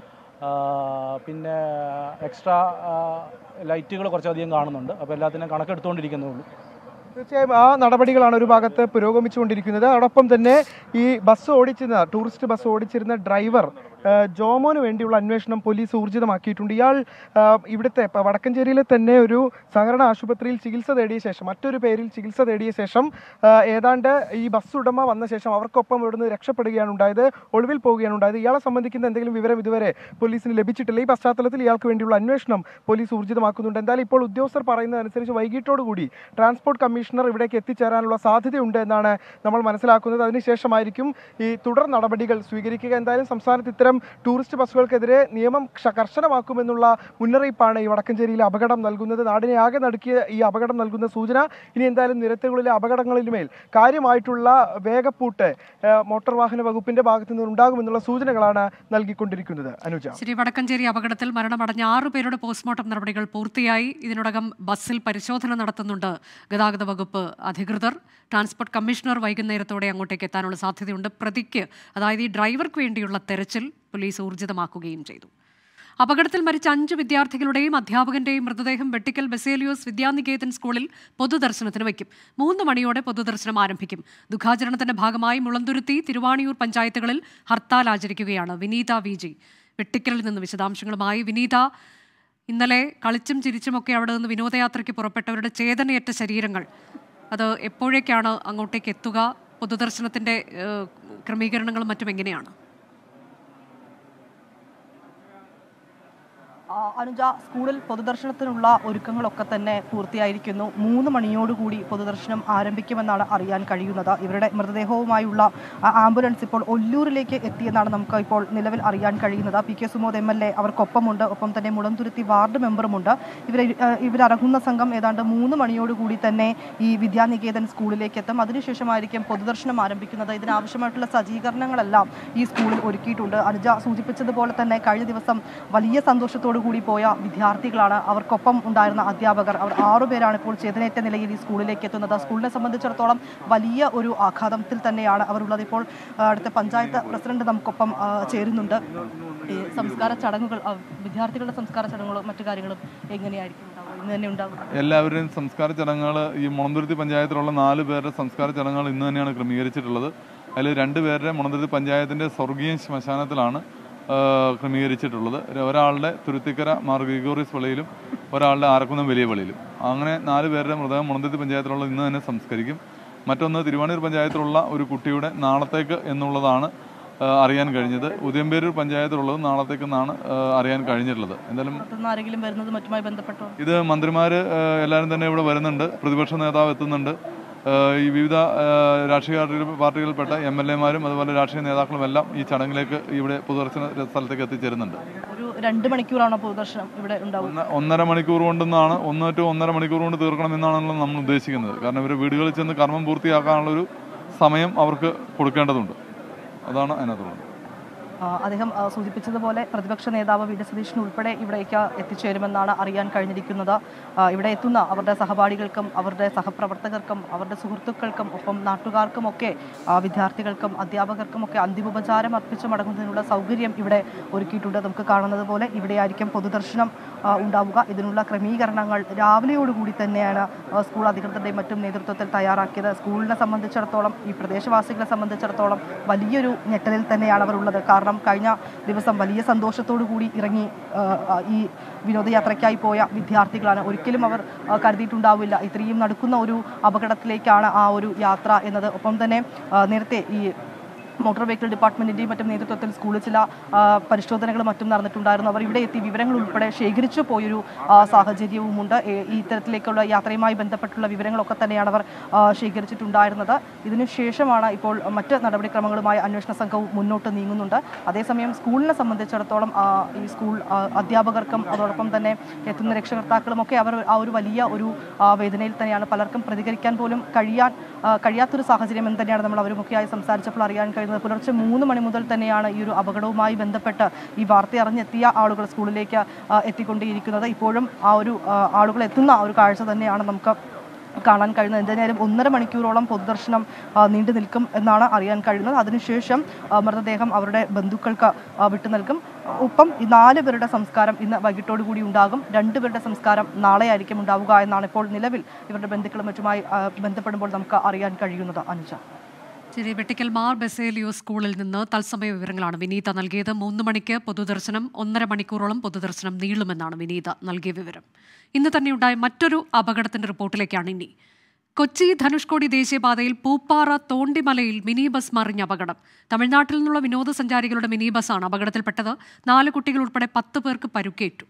പിന്നെ എക്സ്ട്രാ ലൈറ്റുകൾ കുറച്ചധികം കാണുന്നുണ്ട് അപ്പോൾ എല്ലാത്തിനും കണക്കെടുത്തുകൊണ്ടിരിക്കുന്നേ ഉള്ളൂ തീർച്ചയായും ആ നടപടികളാണ് ഒരു ഭാഗത്ത് പുരോഗമിച്ചുകൊണ്ടിരിക്കുന്നത് അതോടൊപ്പം തന്നെ ഈ ബസ് ഓടിച്ചിരുന്ന ടൂറിസ്റ്റ് ബസ് ഓടിച്ചിരുന്ന ഡ്രൈവർ ആ, ജോമോന് വേണ്ടിയുള്ള അന്വേഷണം പോലീസ് ഊർജിതമാക്കിയിട്ടുണ്ട് ഇയാൾ ആ, ഇവിടുത്തെ പ- വടക്കഞ്ചേരിയിലെ തന്നെ ഒരു സഹകരണ ആശുപത്രിയിൽ ചികിത്സ തേടിയ ശേഷം മറ്റൊരു പേരിൽ ചികിത്സ തേടിയ ശേഷം ആ, ഏതാണ്ട് ഈ ബസ് ഉടമ വന്ന ശേഷം അവർക്കൊപ്പം ഇവിടുന്ന് രക്ഷപ്പെടുകയാണ് ഉണ്ടായത് ഒളിവിൽ പോവുകയാണ് ഉണ്ടായത് ഇയാളെ സംബന്ധിക്കുന്ന എന്തെങ്കിലും വിവരം ഇതുവരെ പോലീസിന് ലഭിച്ചിട്ടില്ല ഈ പശ്ചാത്തലത്തിൽ ഇയാൾക്ക് വേണ്ടിയുള്ള അന്വേഷണം പോലീസ് ഊർജിതമാക്കുന്നുണ്ട് എന്തായാലും ഇപ്പോൾ ഉദ്യോഗസ്ഥർ പറയുന്നതനുസരിച്ച് വൈകിട്ടോടുകൂടി ട്രാൻസ്പോർട്ട് കമ്മീഷണർ ഇവിടേക്ക് എത്തിച്ചേരാനുള്ള സാധ്യതയുണ്ട് എന്നാണ് നമ്മൾ മനസ്സിലാക്കുന്നത് അതിനുശേഷമായിരിക്കും ഈ തുടർ നടപടികൾ സ്വീകരിക്കുക എന്തായാലും സംസ്ഥാനത്ത് ഇത്തരം ടൂറിസ്റ്റ് ബസ്സുകൾക്കെതിരെ നിയമം ക്ഷ- കർശനമാക്കുമെന്നുള്ള മുന്നറിയിപ്പാണ് ഈ വടക്കഞ്ചേരിയിലെ അപകടം നൽകുന്നത് നാടിനെ ആകെ നടുക്കിയ ഈ അപകടം നൽകുന്ന സൂചന ഇനി എന്തായാലും നിരത്തുകളിലെ അപകടങ്ങളിലുമേൽ കാര്യമായിട്ടുള്ള വേഗപ്പൂട്ട് ഏഹ്, മോട്ടോർ വാഹന വകുപ്പിന്റെ ഭാഗത്തു നിന്ന് ഉണ്ടാകുമെന്നുള്ള സൂചനകളാണ് നൽകിക്കൊണ്ടിരിക്കുന്നത് അനുജ ശ്രീ വടക്കഞ്ചേരി അപകടത്തിൽ മരണമടഞ്ഞ ആറു പേരുടെ പോസ്റ്റ്മോർട്ടം നടപടികൾ പൂർത്തിയായി ഇതിനോടകം ബസ്സിൽ പരിശോധന നടത്തുന്നുണ്ട് ഗതാഗത വകുപ്പ് അധികൃതർ ട്രാൻസ്പോർട്ട് കമ്മീഷണർ വൈകുന്നേരത്തോടെ അങ്ങോട്ടേക്ക് എത്താനുള്ള സാധ്യതയുണ്ട് പ്രതിക്ക് അതായത് ഈ ഡ്രൈവർക്ക് വേണ്ടിയുള്ള തെരച്ചിൽ പോലീസ് ഊർജിതമാക്കുകയും ചെയ്തു അപകടത്തിൽ മരിച്ച അഞ്ച് വിദ്യാർത്ഥികളുടെയും അധ്യാപകന്റെയും മൃതദേഹം വെട്ടിക്കൽ ബസേലിയോസ് വിദ്യാനികേതൻ സ്കൂളിൽ പൊതുദർശനത്തിന് വയ്ക്കും മൂന്ന് മണിയോടെ പൊതുദർശനം ആരംഭിക്കും ദുഃഖാചരണത്തിന്റെ ഭാഗമായി മുളന്തുരുത്തി തിരുവാണിയൂർ പഞ്ചായത്തുകളിൽ ഹർത്താൽ ആചരിക്കുകയാണ് വിനീത വി ജി വെട്ടിക്കലിൽ നിന്ന് വിശദാംശങ്ങളുമായി വിനീത ഇന്നലെ കളിച്ചും ചിരിച്ചുമൊക്കെ അവിടെ നിന്ന് വിനോദയാത്രയ്ക്ക് പുറപ്പെട്ടവരുടെ ചേതനയറ്റ ശരീരങ്ങൾ അത് എപ്പോഴേക്കാണ് അങ്ങോട്ടേക്ക് എത്തുക പൊതുദർശനത്തിന്റെ ഏഹ്, ക്രമീകരണങ്ങളും മറ്റും എങ്ങനെയാണ് ആ, അനുജ സ്കൂളിൽ പൊതുദർശനത്തിനുള്ള ഒരുക്കങ്ങളൊക്കെ തന്നെ പൂർത്തിയായിരിക്കുന്നു മൂന്ന് മണിയോടുകൂടി പൊതുദർശനം ആരംഭിക്കുമെന്നാണ് അറിയാൻ കഴിയുന്നത് ഇവരുടെ മൃതദേഹവുമായുള്ള ആ, ആംബുലൻസ് ഇപ്പോൾ ഒല്ലൂരിലേക്ക് എത്തിയെന്നാണ് നമുക്ക് ഇപ്പോൾ നിലവിൽ അറിയാൻ കഴിയുന്നത് P K Sumod M L A അവർക്കൊപ്പമുണ്ട് ഒപ്പം തന്നെ മുളന്തുരുത്തി വാർഡ് മെമ്പറുമുണ്ട് ഇവരെ ആ, ഇവരടങ്ങുന്ന സംഘം ഏതാണ്ട് മൂന്ന് മണിയോടുകൂടി തന്നെ ഈ വിദ്യാനികേതൻ സ്കൂളിലേക്ക് എത്തും അതിനുശേഷമായിരിക്കും പൊതുദർശനം ആരംഭിക്കുന്നത് ഇതിനാവശ്യമായിട്ടുള്ള സജ്ജീകരണങ്ങളെല്ലാം ഈ സ്കൂളിൽ ഒരുക്കിയിട്ടുണ്ട് അനുജ സൂചിപ്പിച്ചതുപോലെ തന്നെ കഴിഞ്ഞ ദിവസം വലിയ സന്തോഷത്തോടു കൂടി പോയ വിദ്യാർത്ഥികളാണ് അവർക്കൊപ്പം ഉണ്ടായിരുന്ന അധ്യാപകർ അവർ ആറുപേരാണ് ഇപ്പോൾ ചേതനേറ്റ നിലയിൽ ഈ സ്കൂളിലേക്ക് എത്തുന്നത് സ്കൂളിനെ സംബന്ധിച്ചിടത്തോളം വലിയ ഒരു ആഘാതത്തിൽ തന്നെയാണ് അവരുള്ളത് ഇപ്പോൾ ആ, അടുത്ത പഞ്ചായത്ത് പ്രസിഡന്റ് നമുക്കൊപ്പം ആ, ചേരുന്നുണ്ട് ഈ സംസ്കാര ചടങ്ങുകൾ ആ, വിദ്യാർത്ഥികളുടെ സംസ്കാര ചടങ്ങുകളും മറ്റു കാര്യങ്ങളും എങ്ങനെയായിരിക്കും ഉണ്ടാവുക ഇന്ന് തന്നെ ഉണ്ടാകും എല്ലാവരുടെയും സംസ്കാര ചടങ്ങുകൾ ഈ മുളന്തുരുത്തി പഞ്ചായത്തിലുള്ള നാല് പേരുടെ സംസ്കാര ചടങ്ങുകൾ ഇന്ന് തന്നെയാണ് ക്രമീകരിച്ചിട്ടുള്ളത് അതിൽ രണ്ട് പേരുടെ മുളന്തുരുത്തി പഞ്ചായത്തിൻ്റെ സ്വർഗീയ ശ്മശാനത്തിലാണ് ആ, ക്രമീകരിച്ചിട്ടുള്ളത് ഒരാളുടെ തുരുത്തിക്കര മാർ ഗ്രിഗോറിയസ് പള്ളിയിലും ഒരാളുടെ ആരക്കുന്നം വലിയ പള്ളിയിലും അങ്ങനെ നാല് പേരുടെ മൃതദേഹം മുളന്തുരുത്തി പഞ്ചായത്തിലുള്ള ഇന്ന് തന്നെ സംസ്കരിക്കും മറ്റൊന്ന് തിരുവാണിയൂർ പഞ്ചായത്തിലുള്ള ഒരു കുട്ടിയുടെ നാളത്തേക്ക് എന്നുള്ളതാണ് ആ, അറിയാൻ കഴിഞ്ഞത് ഉദയംപേരൂർ പഞ്ചായത്തിലുള്ളത് നാളത്തേക്കെന്നാണ് ആ, അറിയാൻ കഴിഞ്ഞിട്ടുള്ളത് എന്തായാലും പുറത്തുനിന്ന് ആരെങ്കിലും വരുന്നത് മറ്റുമായി ബന്ധപ്പെട്ടോ ഇത് മന്ത്രിമാർ എല്ലാവരും തന്നെ ഇവിടെ വരുന്നുണ്ട് പ്രതിപക്ഷ നേതാവ് എത്തുന്നുണ്ട് ഏഹ് ഈ വിവിധ ഏഹ് രാഷ്ട്രീയ പാർട്ടി- പാർട്ടികളിൽപ്പെട്ട എം എൽ എമാരും അതുപോലെ രാഷ്ട്രീയ നേതാക്കളും എല്ലാം ഈ ചടങ്ങിലേക്ക് ഇവിടെ പൊതുദർശന സ്ഥലത്തേക്ക് എത്തിച്ചേരുന്നുണ്ട് ഒരു രണ്ട് മണിക്കൂറാണോ പൊതുദർശനം ഇവിടെ ഉണ്ടാവുക ഒന്ന് ഒന്നര മണിക്കൂർ കൊണ്ടെന്നാണ് ഒന്ന് ടു ഒന്നര മണിക്കൂർ കൊണ്ട് തീർക്കണമെന്നാണല്ലോ നമ്മൾ ഉദ്ദേശിക്കുന്നത് കാരണം ഇവർ വീടുകളിൽ ചെന്ന് കർമ്മം പൂർത്തിയാക്കാനുള്ളൊരു സമയം അവർക്ക് കൊടുക്കേണ്ടതുണ്ട് അതാണ് അതിനകത്തുള്ളത് ആ, അദ്ദേഹം ആ, സൂചിപ്പിച്ചതുപോലെ പ്രതിപക്ഷ നേതാവ് വി ഡി സതീശൻ ഉൾപ്പെടെ ഇവിടേക്ക് എത്തിച്ചേരുമെന്നാണ് അറിയാൻ കഴിഞ്ഞിരിക്കുന്നത് ആ, ഇവിടെ എത്തുന്ന അവരുടെ സഹപാഠികൾക്കും അവരുടെ സഹപ്രവർത്തകർക്കും അവരുടെ സുഹൃത്തുക്കൾക്കും ഒപ്പം നാട്ടുകാർക്കും ഒക്കെ ആ, വിദ്യാർത്ഥികൾക്കും അധ്യാപകർക്കും ഒക്കെ അന്തിമോപചാരം അർപ്പിച്ച് മടങ്ങുന്നതിനുള്ള സൗകര്യം ഇവിടെ ഒരുക്കിയിട്ടുണ്ട് നമുക്ക് കാണുന്നത് പോലെ ഇവിടെയായിരിക്കും പൊതുദർശനം ആ, ഉണ്ടാവുക ഇതിനുള്ള ക്രമീകരണങ്ങൾ രാവിലെയോടുകൂടി തന്നെയാണ് ആ, സ്കൂൾ അധികൃതരുടെയും മറ്റും നേതൃത്വത്തിൽ തയ്യാറാക്കിയത് സ്കൂളിനെ സംബന്ധിച്ചിടത്തോളം ഈ പ്രദേശവാസികളെ സംബന്ധിച്ചിടത്തോളം വലിയൊരു ഞെട്ടലിൽ തന്നെയാണ് അവർ ഉള്ളത് കാരണം കഴിഞ്ഞ ദിവസം വലിയ സന്തോഷത്തോടു കൂടി ഇറങ്ങി ആ, ആ, ഈ വിനോദയാത്രയ്ക്കായി പോയ വിദ്യാർത്ഥികളാണ് ഒരിക്കലും അവർ ആ, കരുതിയിട്ടുണ്ടാവില്ല ഇത്രയും നടക്കുന്ന ഒരു അപകടത്തിലേക്കാണ് ആ ഒരു യാത്ര എന്നത് ഒപ്പം തന്നെ ആ, നേരത്തെ ഈ മോട്ടോർ വെഹിക്കിൾ ഡിപ്പാർട്ട്മെന്റിന്റെയും മറ്റും നേതൃത്വത്തിൽ സ്കൂളിൽ ചില ആ, പരിശോധനകളും മറ്റും നടന്നിട്ടുണ്ടായിരുന്നു അവർ ഇവിടെ എത്തി വിവരങ്ങൾ ഉൾപ്പെടെ ശേഖരിച്ചു പോയൊരു ആ, സാഹചര്യവുമുണ്ട് ഏ- ഈ ഇത്തരത്തിലേക്കുള്ള യാത്രയുമായി ബന്ധപ്പെട്ടുള്ള വിവരങ്ങളൊക്കെ തന്നെയാണ് അവർ ആ, ശേഖരിച്ചിട്ടുണ്ടായിരുന്നത് ഇതിനുശേഷമാണ് ഇപ്പോൾ മറ്റ് നടപടിക്രമങ്ങളുമായി അന്വേഷണ സംഘവും മുന്നോട്ട് നീങ്ങുന്നുണ്ട് അതേസമയം സ്കൂളിനെ സംബന്ധിച്ചിടത്തോളം ആ, ഈ സ്കൂൾ ആ, അധ്യാപകർക്കും അതോടൊപ്പം തന്നെ എത്തുന്ന രക്ഷകർത്താക്കളും ഒക്കെ അവർ ആ ഒരു വലിയ ഒരു ആ, വേദനയിൽ തന്നെയാണ് പലർക്കും പ്രതികരിക്കാൻ പോലും കഴിയാൻ ആ, കഴിയാത്തൊരു സാഹചര്യം എന്ന് തന്നെയാണ് നമ്മൾ അവരുമൊക്കെയായി സംസാരിച്ചപ്പോൾ അറിയാൻ കഴിയുന്നത് പുലർച്ചെ മൂന്ന് മണി മുതൽ തന്നെയാണ് ഈ ഒരു അപകടവുമായി ബന്ധപ്പെട്ട് ഈ വാർത്ത അറിഞ്ഞെത്തിയ ആളുകൾ സ്കൂളിലേക്ക് ആ, എത്തിക്കൊണ്ടേയിരിക്കുന്നത് ഇപ്പോഴും ആ ഒരു ആ, ആളുകൾ എത്തുന്ന ആ ഒരു കാഴ്ച തന്നെയാണ് നമുക്ക് കാണാൻ കഴിയുന്നത് എന്തായാലും ഒന്നര മണിക്കൂറോളം പൊതുദർശനം ആ, നീണ്ടു നിൽക്കും എന്നാണ് അറിയാൻ കഴിയുന്നത് അതിനുശേഷം ആ, മൃതദേഹം അവരുടെ ബന്ധുക്കൾക്ക് ആ, വിട്ടു നൽകും ഒപ്പം ഈ നാല് പേരുടെ സംസ്കാരം ഇന്ന് വൈകിട്ടോടു കൂടി ഉണ്ടാകും രണ്ടുപേരുടെ സംസ്കാരം നാളെയായിരിക്കും ഉണ്ടാവുക എന്നാണ് ഇപ്പോൾ നിലവിൽ ഇവരുടെ ബന്ധുക്കളും മറ്റുമായി ആ, ബന്ധപ്പെടുമ്പോൾ നമുക്ക് അറിയാൻ കഴിയുന്നത് അനുജ ശരി വെട്ടിക്കൽ മാർ ബസേലിയോ സ്കൂളിൽ നിന്ന് തത്സമയ വിവരങ്ങളാണ് വിനീത നൽകിയത് മൂന്ന് മണിക്ക് പൊതുദർശനം ഒന്നര മണിക്കൂറോളം പൊതുദർശനം നീളുമെന്നാണ് വിനീത നൽകിയ വിവരം ഇന്ന് തന്നെയുണ്ടായ മറ്റൊരു അപകടത്തിന്റെ റിപ്പോർട്ടിലേക്കാണ് ഇനി കൊച്ചി ധനുഷ്കോടി ദേശീയപാതയിൽ പൂപ്പാറ തോണ്ടിമലയിൽ മിനി ബസ് മറിഞ്ഞ അപകടം തമിഴ്നാട്ടിൽ നിന്നുള്ള വിനോദസഞ്ചാരികളുടെ മിനി ബസ്സാണ് അപകടത്തിൽപ്പെട്ടത് നാല് കുട്ടികൾ ഉൾപ്പെടെ പത്ത് പേർക്ക് പരുക്കേറ്റു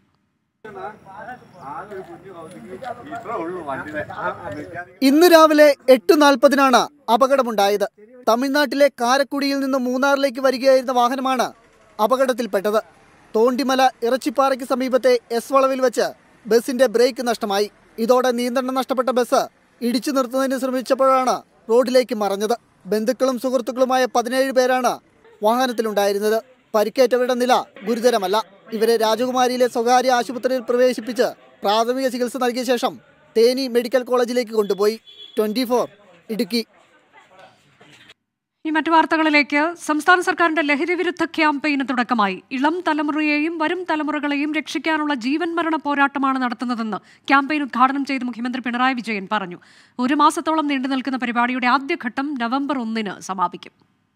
ഇന്ന് രാവിലെ എട്ട് നാൽപ്പതിനാണ് അപകടമുണ്ടായത് തമിഴ്നാട്ടിലെ കാരക്കുടിയിൽ നിന്ന് മൂന്നാറിലേക്ക് വരികയായിരുന്ന വാഹനമാണ് അപകടത്തിൽപ്പെട്ടത് തോണ്ടിമല ഇറച്ചിപ്പാറയ്ക്ക് സമീപത്തെ എസ് വളവിൽ വെച്ച് ബസിന്റെ ബ്രേക്ക് നഷ്ടമായി ഇതോടെ നിയന്ത്രണം നഷ്ടപ്പെട്ട ബസ് ഇടിച്ചു നിർത്തുന്നതിന് ശ്രമിച്ചപ്പോഴാണ് റോഡിലേക്ക് മറഞ്ഞത് ബന്ധുക്കളും സുഹൃത്തുക്കളുമായ പതിനേഴ് പേരാണ് വാഹനത്തിലുണ്ടായിരുന്നത് പരിക്കേറ്റവരുടെ നില ഗുരുതരമല്ല ഇവരെ രാജകുമാരിയിലെ സ്വകാര്യ ആശുപത്രിയിൽ പ്രവേശിപ്പിച്ച് പ്രാഥമിക ചികിത്സ നൽകിയ ശേഷം തേനി മെഡിക്കൽ കോളേജിലേക്ക് കൊണ്ടുപോയി ട്വന്റി ഇടുക്കി ഈ മറ്റു വാർത്തകളിലേക്ക് സംസ്ഥാന സർക്കാരിന്റെ ലഹരി വിരുദ്ധ ക്യാമ്പയിന് തുടക്കമായി ഇളം തലമുറയെയും വരും തലമുറകളെയും രക്ഷിക്കാനുള്ള ജീവൻ മരണ പോരാട്ടമാണ് നടത്തുന്നതെന്ന് ക്യാമ്പയിൻ ഉദ്ഘാടനം ചെയ്ത് മുഖ്യമന്ത്രി പിണറായി വിജയൻ പറഞ്ഞു ഒരു മാസത്തോളം നീണ്ടു നിൽക്കുന്ന പരിപാടിയുടെ ആദ്യഘട്ടം നവംബർ ഒന്നിന് സമാപിക്കും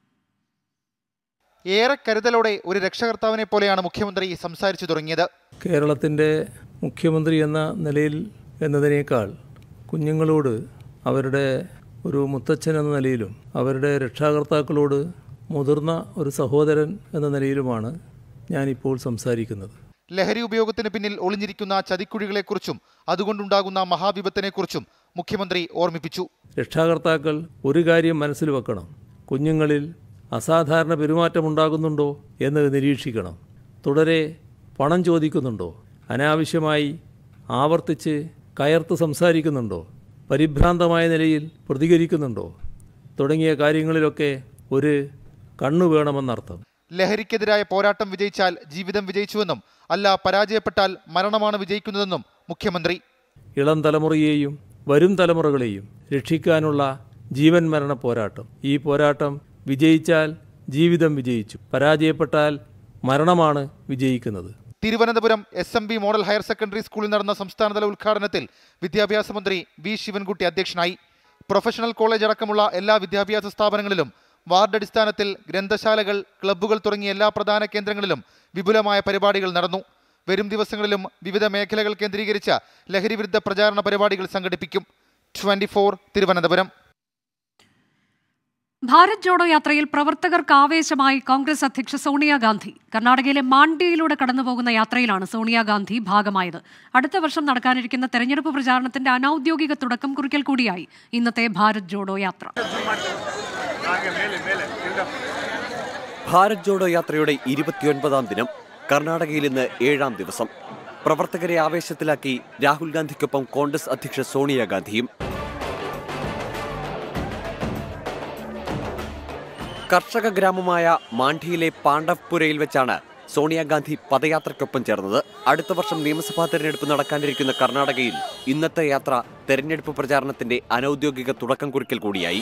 ഏറെ കരുതലോടെ ഒരു രക്ഷകർത്താവിനെ പോലെയാണ് മുഖ്യമന്ത്രി സംസാരിച്ചു തുടങ്ങിയത് കേരളത്തിൻ്റെ മുഖ്യമന്ത്രി എന്ന നിലയിൽ എന്നതിനേക്കാൾ കുഞ്ഞുങ്ങളോട് അവരുടെ ഒരു മുത്തച്ഛൻ എന്ന നിലയിലും അവരുടെ രക്ഷാകർത്താക്കളോട് മുതിർന്ന ഒരു സഹോദരൻ എന്ന നിലയിലുമാണ് ഞാനിപ്പോൾ സംസാരിക്കുന്നത് ലഹരി ഉപയോഗത്തിന് പിന്നിൽ ഒളിഞ്ഞിരിക്കുന്ന ചതിക്കുഴികളെക്കുറിച്ചും അതുകൊണ്ടുണ്ടാകുന്ന മഹാവിപത്തിനെക്കുറിച്ചും മുഖ്യമന്ത്രി ഓർമ്മിപ്പിച്ചു രക്ഷാകർത്താക്കൾ ഒരു കാര്യം മനസ്സിൽ വെക്കണം കുഞ്ഞുങ്ങളിൽ അസാധാരണ പെരുമാറ്റമുണ്ടാകുന്നുണ്ടോ എന്ന് നിരീക്ഷിക്കണം തുടരെ പണം ചോദിക്കുന്നുണ്ടോ അനാവശ്യമായി ആവർത്തിച്ച് കയർത്ത് സംസാരിക്കുന്നുണ്ടോ പരിഭ്രാന്തമായ നിലയിൽ പ്രതികരിക്കുന്നുണ്ടോ തുടങ്ങിയ കാര്യങ്ങളിലൊക്കെ ഒരു കണ്ണു വേണമെന്നർത്ഥം ലഹരിക്കെതിരായ പോരാട്ടം വിജയിച്ചാൽ ജീവിതം വിജയിച്ചുവെന്നും അല്ല പരാജയപ്പെട്ടാൽ മരണമാണ് വിജയിക്കുന്നതെന്നും മുഖ്യമന്ത്രി ഇളം തലമുറയെയും വരും തലമുറകളെയും രക്ഷിക്കാനുള്ള ജീവൻ മരണ പോരാട്ടം ഈ പോരാട്ടം വിജയിച്ചാൽ ജീവിതം വിജയിച്ചു പരാജയപ്പെട്ടാൽ മരണമാണ് വിജയിക്കുന്നത് Thiruvananthapuram S M B model higher secondary സ്കൂളിൽ നടന്ന സംസ്ഥാനതല ഉദ്ഘാടനത്തിൽ വിദ്യാഭ്യാസ മന്ത്രി വി ശിവൻകുട്ടി അധ്യക്ഷനായി പ്രൊഫഷണൽ കോളേജ് അടക്കമുള്ള എല്ലാ വിദ്യാഭ്യാസ സ്ഥാപനങ്ങളിലും വാർഡ് അടിസ്ഥാനത്തിൽ ഗ്രന്ഥശാലകൾ ക്ലബ്ബുകൾ തുടങ്ങിയ എല്ലാ പ്രധാന കേന്ദ്രങ്ങളിലും വിപുലമായ പരിപാടികൾ നടന്നു വരും ദിവസങ്ങളിലും വിവിധ മേഖലകൾ കേന്ദ്രീകരിച്ച ലഹരിവിരുദ്ധ പ്രചാരണ പരിപാടികൾ സംഘടിപ്പിക്കും ട്വന്റി തിരുവനന്തപുരം ഭാരത് ജോഡോ യാത്രയിൽ പ്രവർത്തകർക്ക് ആവേശമായി കോൺഗ്രസ് അധ്യക്ഷ സോണിയാഗാന്ധി കർണാടകയിലെ മാണ്ഡ്യയിലൂടെ കടന്നുപോകുന്ന യാത്രയിലാണ് സോണിയാഗാന്ധി ഭാഗമായത് അടുത്ത വർഷം നടക്കാനിരിക്കുന്ന തെരഞ്ഞെടുപ്പ് പ്രചാരണത്തിന്റെ അനൌദ്യോഗിക തുടക്കം കുറിക്കൽ കൂടിയായി ഇന്നത്തെ ഭാരത് ജോഡോ യാത്ര ഭാരത് ജോഡോ യാത്രയുടെ ഇരുപത്തിയൊൻപതാം ദിനം കർണാടകയിൽ ഇന്ന് ഏഴാം ദിവസം പ്രവർത്തകരെ ആവേശത്തിലാക്കി രാഹുൽ ഗാന്ധിക്കൊപ്പം കോൺഗ്രസ് അധ്യക്ഷ സോണിയാഗാന്ധിയും കർഷക ഗ്രാമമായ മാണ്ഡിയിലെ പാണ്ഡവ്പുരയിൽ വെച്ചാണ് സോണിയാഗാന്ധി പദയാത്രയ്ക്കൊപ്പം ചേർന്നത് അടുത്ത വർഷം നിയമസഭാ തെരഞ്ഞെടുപ്പ് നടക്കാനിരിക്കുന്ന കർണാടകയിൽ ഇന്നത്തെ യാത്ര തെരഞ്ഞെടുപ്പ് പ്രചാരണത്തിന്റെ അനൌദ്യോഗിക തുടക്കം കുറിക്കൽ കൂടിയായി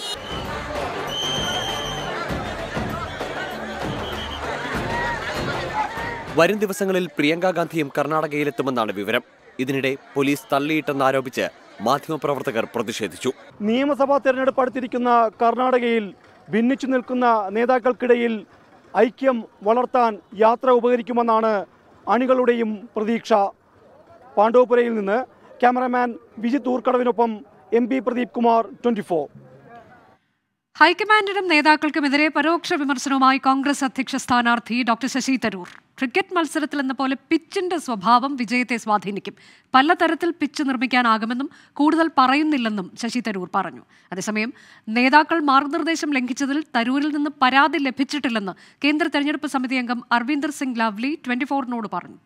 വരും ദിവസങ്ങളിൽ പ്രിയങ്ക ഗാന്ധിയും കർണാടകയിലെത്തുമെന്നാണ് വിവരം ഇതിനിടെ പോലീസ് തള്ളിയിട്ടെന്നാരോപിച്ച് മാധ്യമപ്രവർത്തകർ പ്രതിഷേധിച്ചു നിയമസഭാ തെരഞ്ഞെടുപ്പ് അടുത്തിരിക്കുന്ന കർണാടകയിൽ ഭിന്നിച്ചു നിൽക്കുന്ന നേതാക്കൾക്കിടയിൽ ഐക്യം വളർത്താൻ യാത്ര ഉപകരിക്കുമെന്നാണ് അണികളുടെയും പ്രതീക്ഷ പാണ്ഡവപുരയിൽ നിന്ന് ക്യാമറാമാൻ വിജിത് ഊർക്കടവിനൊപ്പം M P Pradeep Kumar twenty four ഹൈക്കമാൻഡിനും നേതാക്കൾക്കുമെതിരെ പരോക്ഷ വിമർശനവുമായി കോൺഗ്രസ് അധ്യക്ഷ സ്ഥാനാർത്ഥി ഡോക്ടർ ശശി തരൂർ ക്രിക്കറ്റ് മത്സരത്തിൽ എന്ന പോലെ പിച്ചിന്റെ സ്വഭാവം വിജയത്തെ സ്വാധീനിക്കും പലതരത്തിൽ പിച്ച് നിർമ്മിക്കാനാകുമെന്നും കൂടുതൽ പറയുന്നില്ലെന്നും ശശി തരൂർ പറഞ്ഞു അതേസമയം നേതാക്കൾ മാർഗനിർദ്ദേശം ലംഘിച്ചതിൽ തരൂരിൽ നിന്ന് പരാതി ലഭിച്ചിട്ടില്ലെന്ന് കേന്ദ്ര തെരഞ്ഞെടുപ്പ് സമിതി അംഗം അർവിന്ദർ സിംഗ് ലവ്ലി ട്വന്റി ഫോറിനോട് പറഞ്ഞു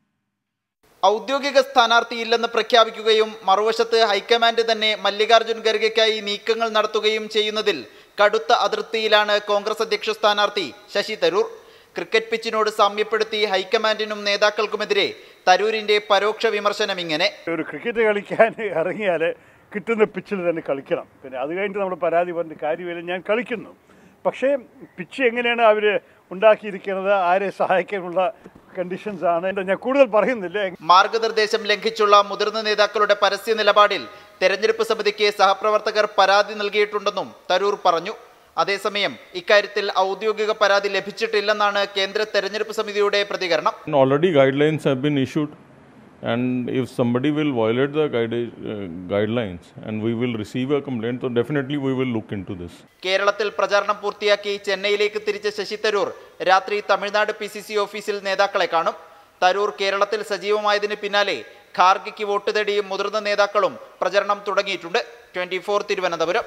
ഔദ്യോഗിക സ്ഥാനാർത്ഥിയില്ലെന്ന് പ്രഖ്യാപിക്കുകയും മറുവശത്ത് ഹൈക്കമാൻഡ് തന്നെ മല്ലികാർജ്ജുൻ ഖർഗെക്കായി നീക്കങ്ങൾ നടത്തുകയും ചെയ്യുന്നതിൽ കടുത്ത അതൃപ്തിയിലാണ് കോൺഗ്രസ് അധ്യക്ഷ സ്ഥാനാർത്ഥി ശശി തരൂർ ക്രിക്കറ്റ് പിച്ചിനോട് സാമ്യപ്പെടുത്തി ഹൈക്കമാൻഡിനും നേതാക്കൾക്കുമെതിരെ തരൂരിന്റെ പരോക്ഷ വിമർശനം ഇങ്ങനെ ഒരു ക്രിക്കറ്റ് കളിക്കാൻ ഇറങ്ങിയാൽ കിട്ടുന്ന പിച്ചിൽ തന്നെ കളിക്കണം പിന്നെ അത് കഴിഞ്ഞിട്ട് നമ്മൾ പരാതി പറഞ്ഞ കാര്യമില്ല ഞാൻ കളിക്കുന്നു പക്ഷേ പിച്ച് എങ്ങനെയാണ് അവർ ഉണ്ടാക്കിയിരിക്കുന്നത് ആരെ സഹായിക്കാനുള്ള കണ്ടീഷൻസ് ആണ് ഞാൻ കൂടുതൽ പറയുന്നില്ല മാർഗനിർദ്ദേശം ലംഘിച്ചുള്ള മുതിർന്ന നേതാക്കളുടെ പരസ്യ നിലപാടിൽ തെരഞ്ഞെടുപ്പ് സമിതിക്ക് സഹപ്രവർത്തകർ പരാതി നൽകിയിട്ടുണ്ടെന്നും തരൂർ പറഞ്ഞു അതേസമയം ഇക്കാര്യത്തിൽ ഔദ്യോഗിക പരാതി ലഭിച്ചിട്ടില്ലെന്നാണ് കേന്ദ്ര തെരഞ്ഞെടുപ്പ് സമിതിയുടെ പ്രതികരണം And already guidelines have been issued and if somebody will violate the guide, uh, guidelines and we will receive a complaint so definitely we will look into this കേരളത്തിൽ പ്രചാരണം പൂർത്തിയാക്കി ചെന്നൈയിലേക്ക് തിരിച്ച ശശി തരൂർ രാത്രി തമിഴ്നാട് പി സി സി ഓഫീസിൽ നേതാക്കളെ കാണും തരൂർ കേരളത്തിൽ സജീവമായതിന് പിന്നാലെ ഖാർഗെക്ക് വോട്ട് തേടിയും മുതിർന്ന നേതാക്കളും പ്രചരണം തുടങ്ങിയിട്ടുണ്ട് twenty four Thiruvananthapuram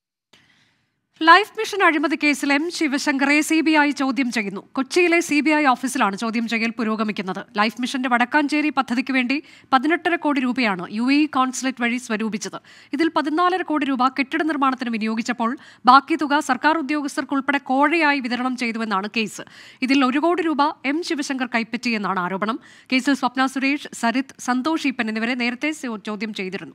life mission അഴിമതി കേസിൽ എം ശിവശങ്കറെ സി ബി ഐ ചോദ്യം ചെയ്യുന്നു കൊച്ചിയിലെ സി ബി ഐ ഓഫീസിലാണ് ചോദ്യം ചെയ്യൽ പുരോഗമിക്കുന്നത് ലൈഫ് മിഷന്റെ വടക്കാഞ്ചേരി പദ്ധതിക്ക് വേണ്ടി പതിനെട്ടര കോടി രൂപയാണ് യു എ കോൺസുലേറ്റ് വഴി സ്വരൂപിച്ചത് ഇതിൽ പതിനാലര കോടി രൂപ കെട്ടിട നിർമ്മാണത്തിന് വിനിയോഗിച്ചപ്പോൾ ബാക്കി തുക സർക്കാർ ഉദ്യോഗസ്ഥർക്കുൾപ്പെടെ കോഴയായി വിതരണം ചെയ്തുവെന്നാണ് കേസ് ഇതിൽ ഒരു കോടി രൂപ എം ശിവശങ്കർ കൈപ്പറ്റിയെന്നാണ് ആരോപണം കേസിൽ സ്വപ്ന സുരേഷ് സരിത് സന്തോഷ് ഈപ്പൻ എന്നിവരെ നേരത്തെ ചോദ്യം ചെയ്തിരുന്നു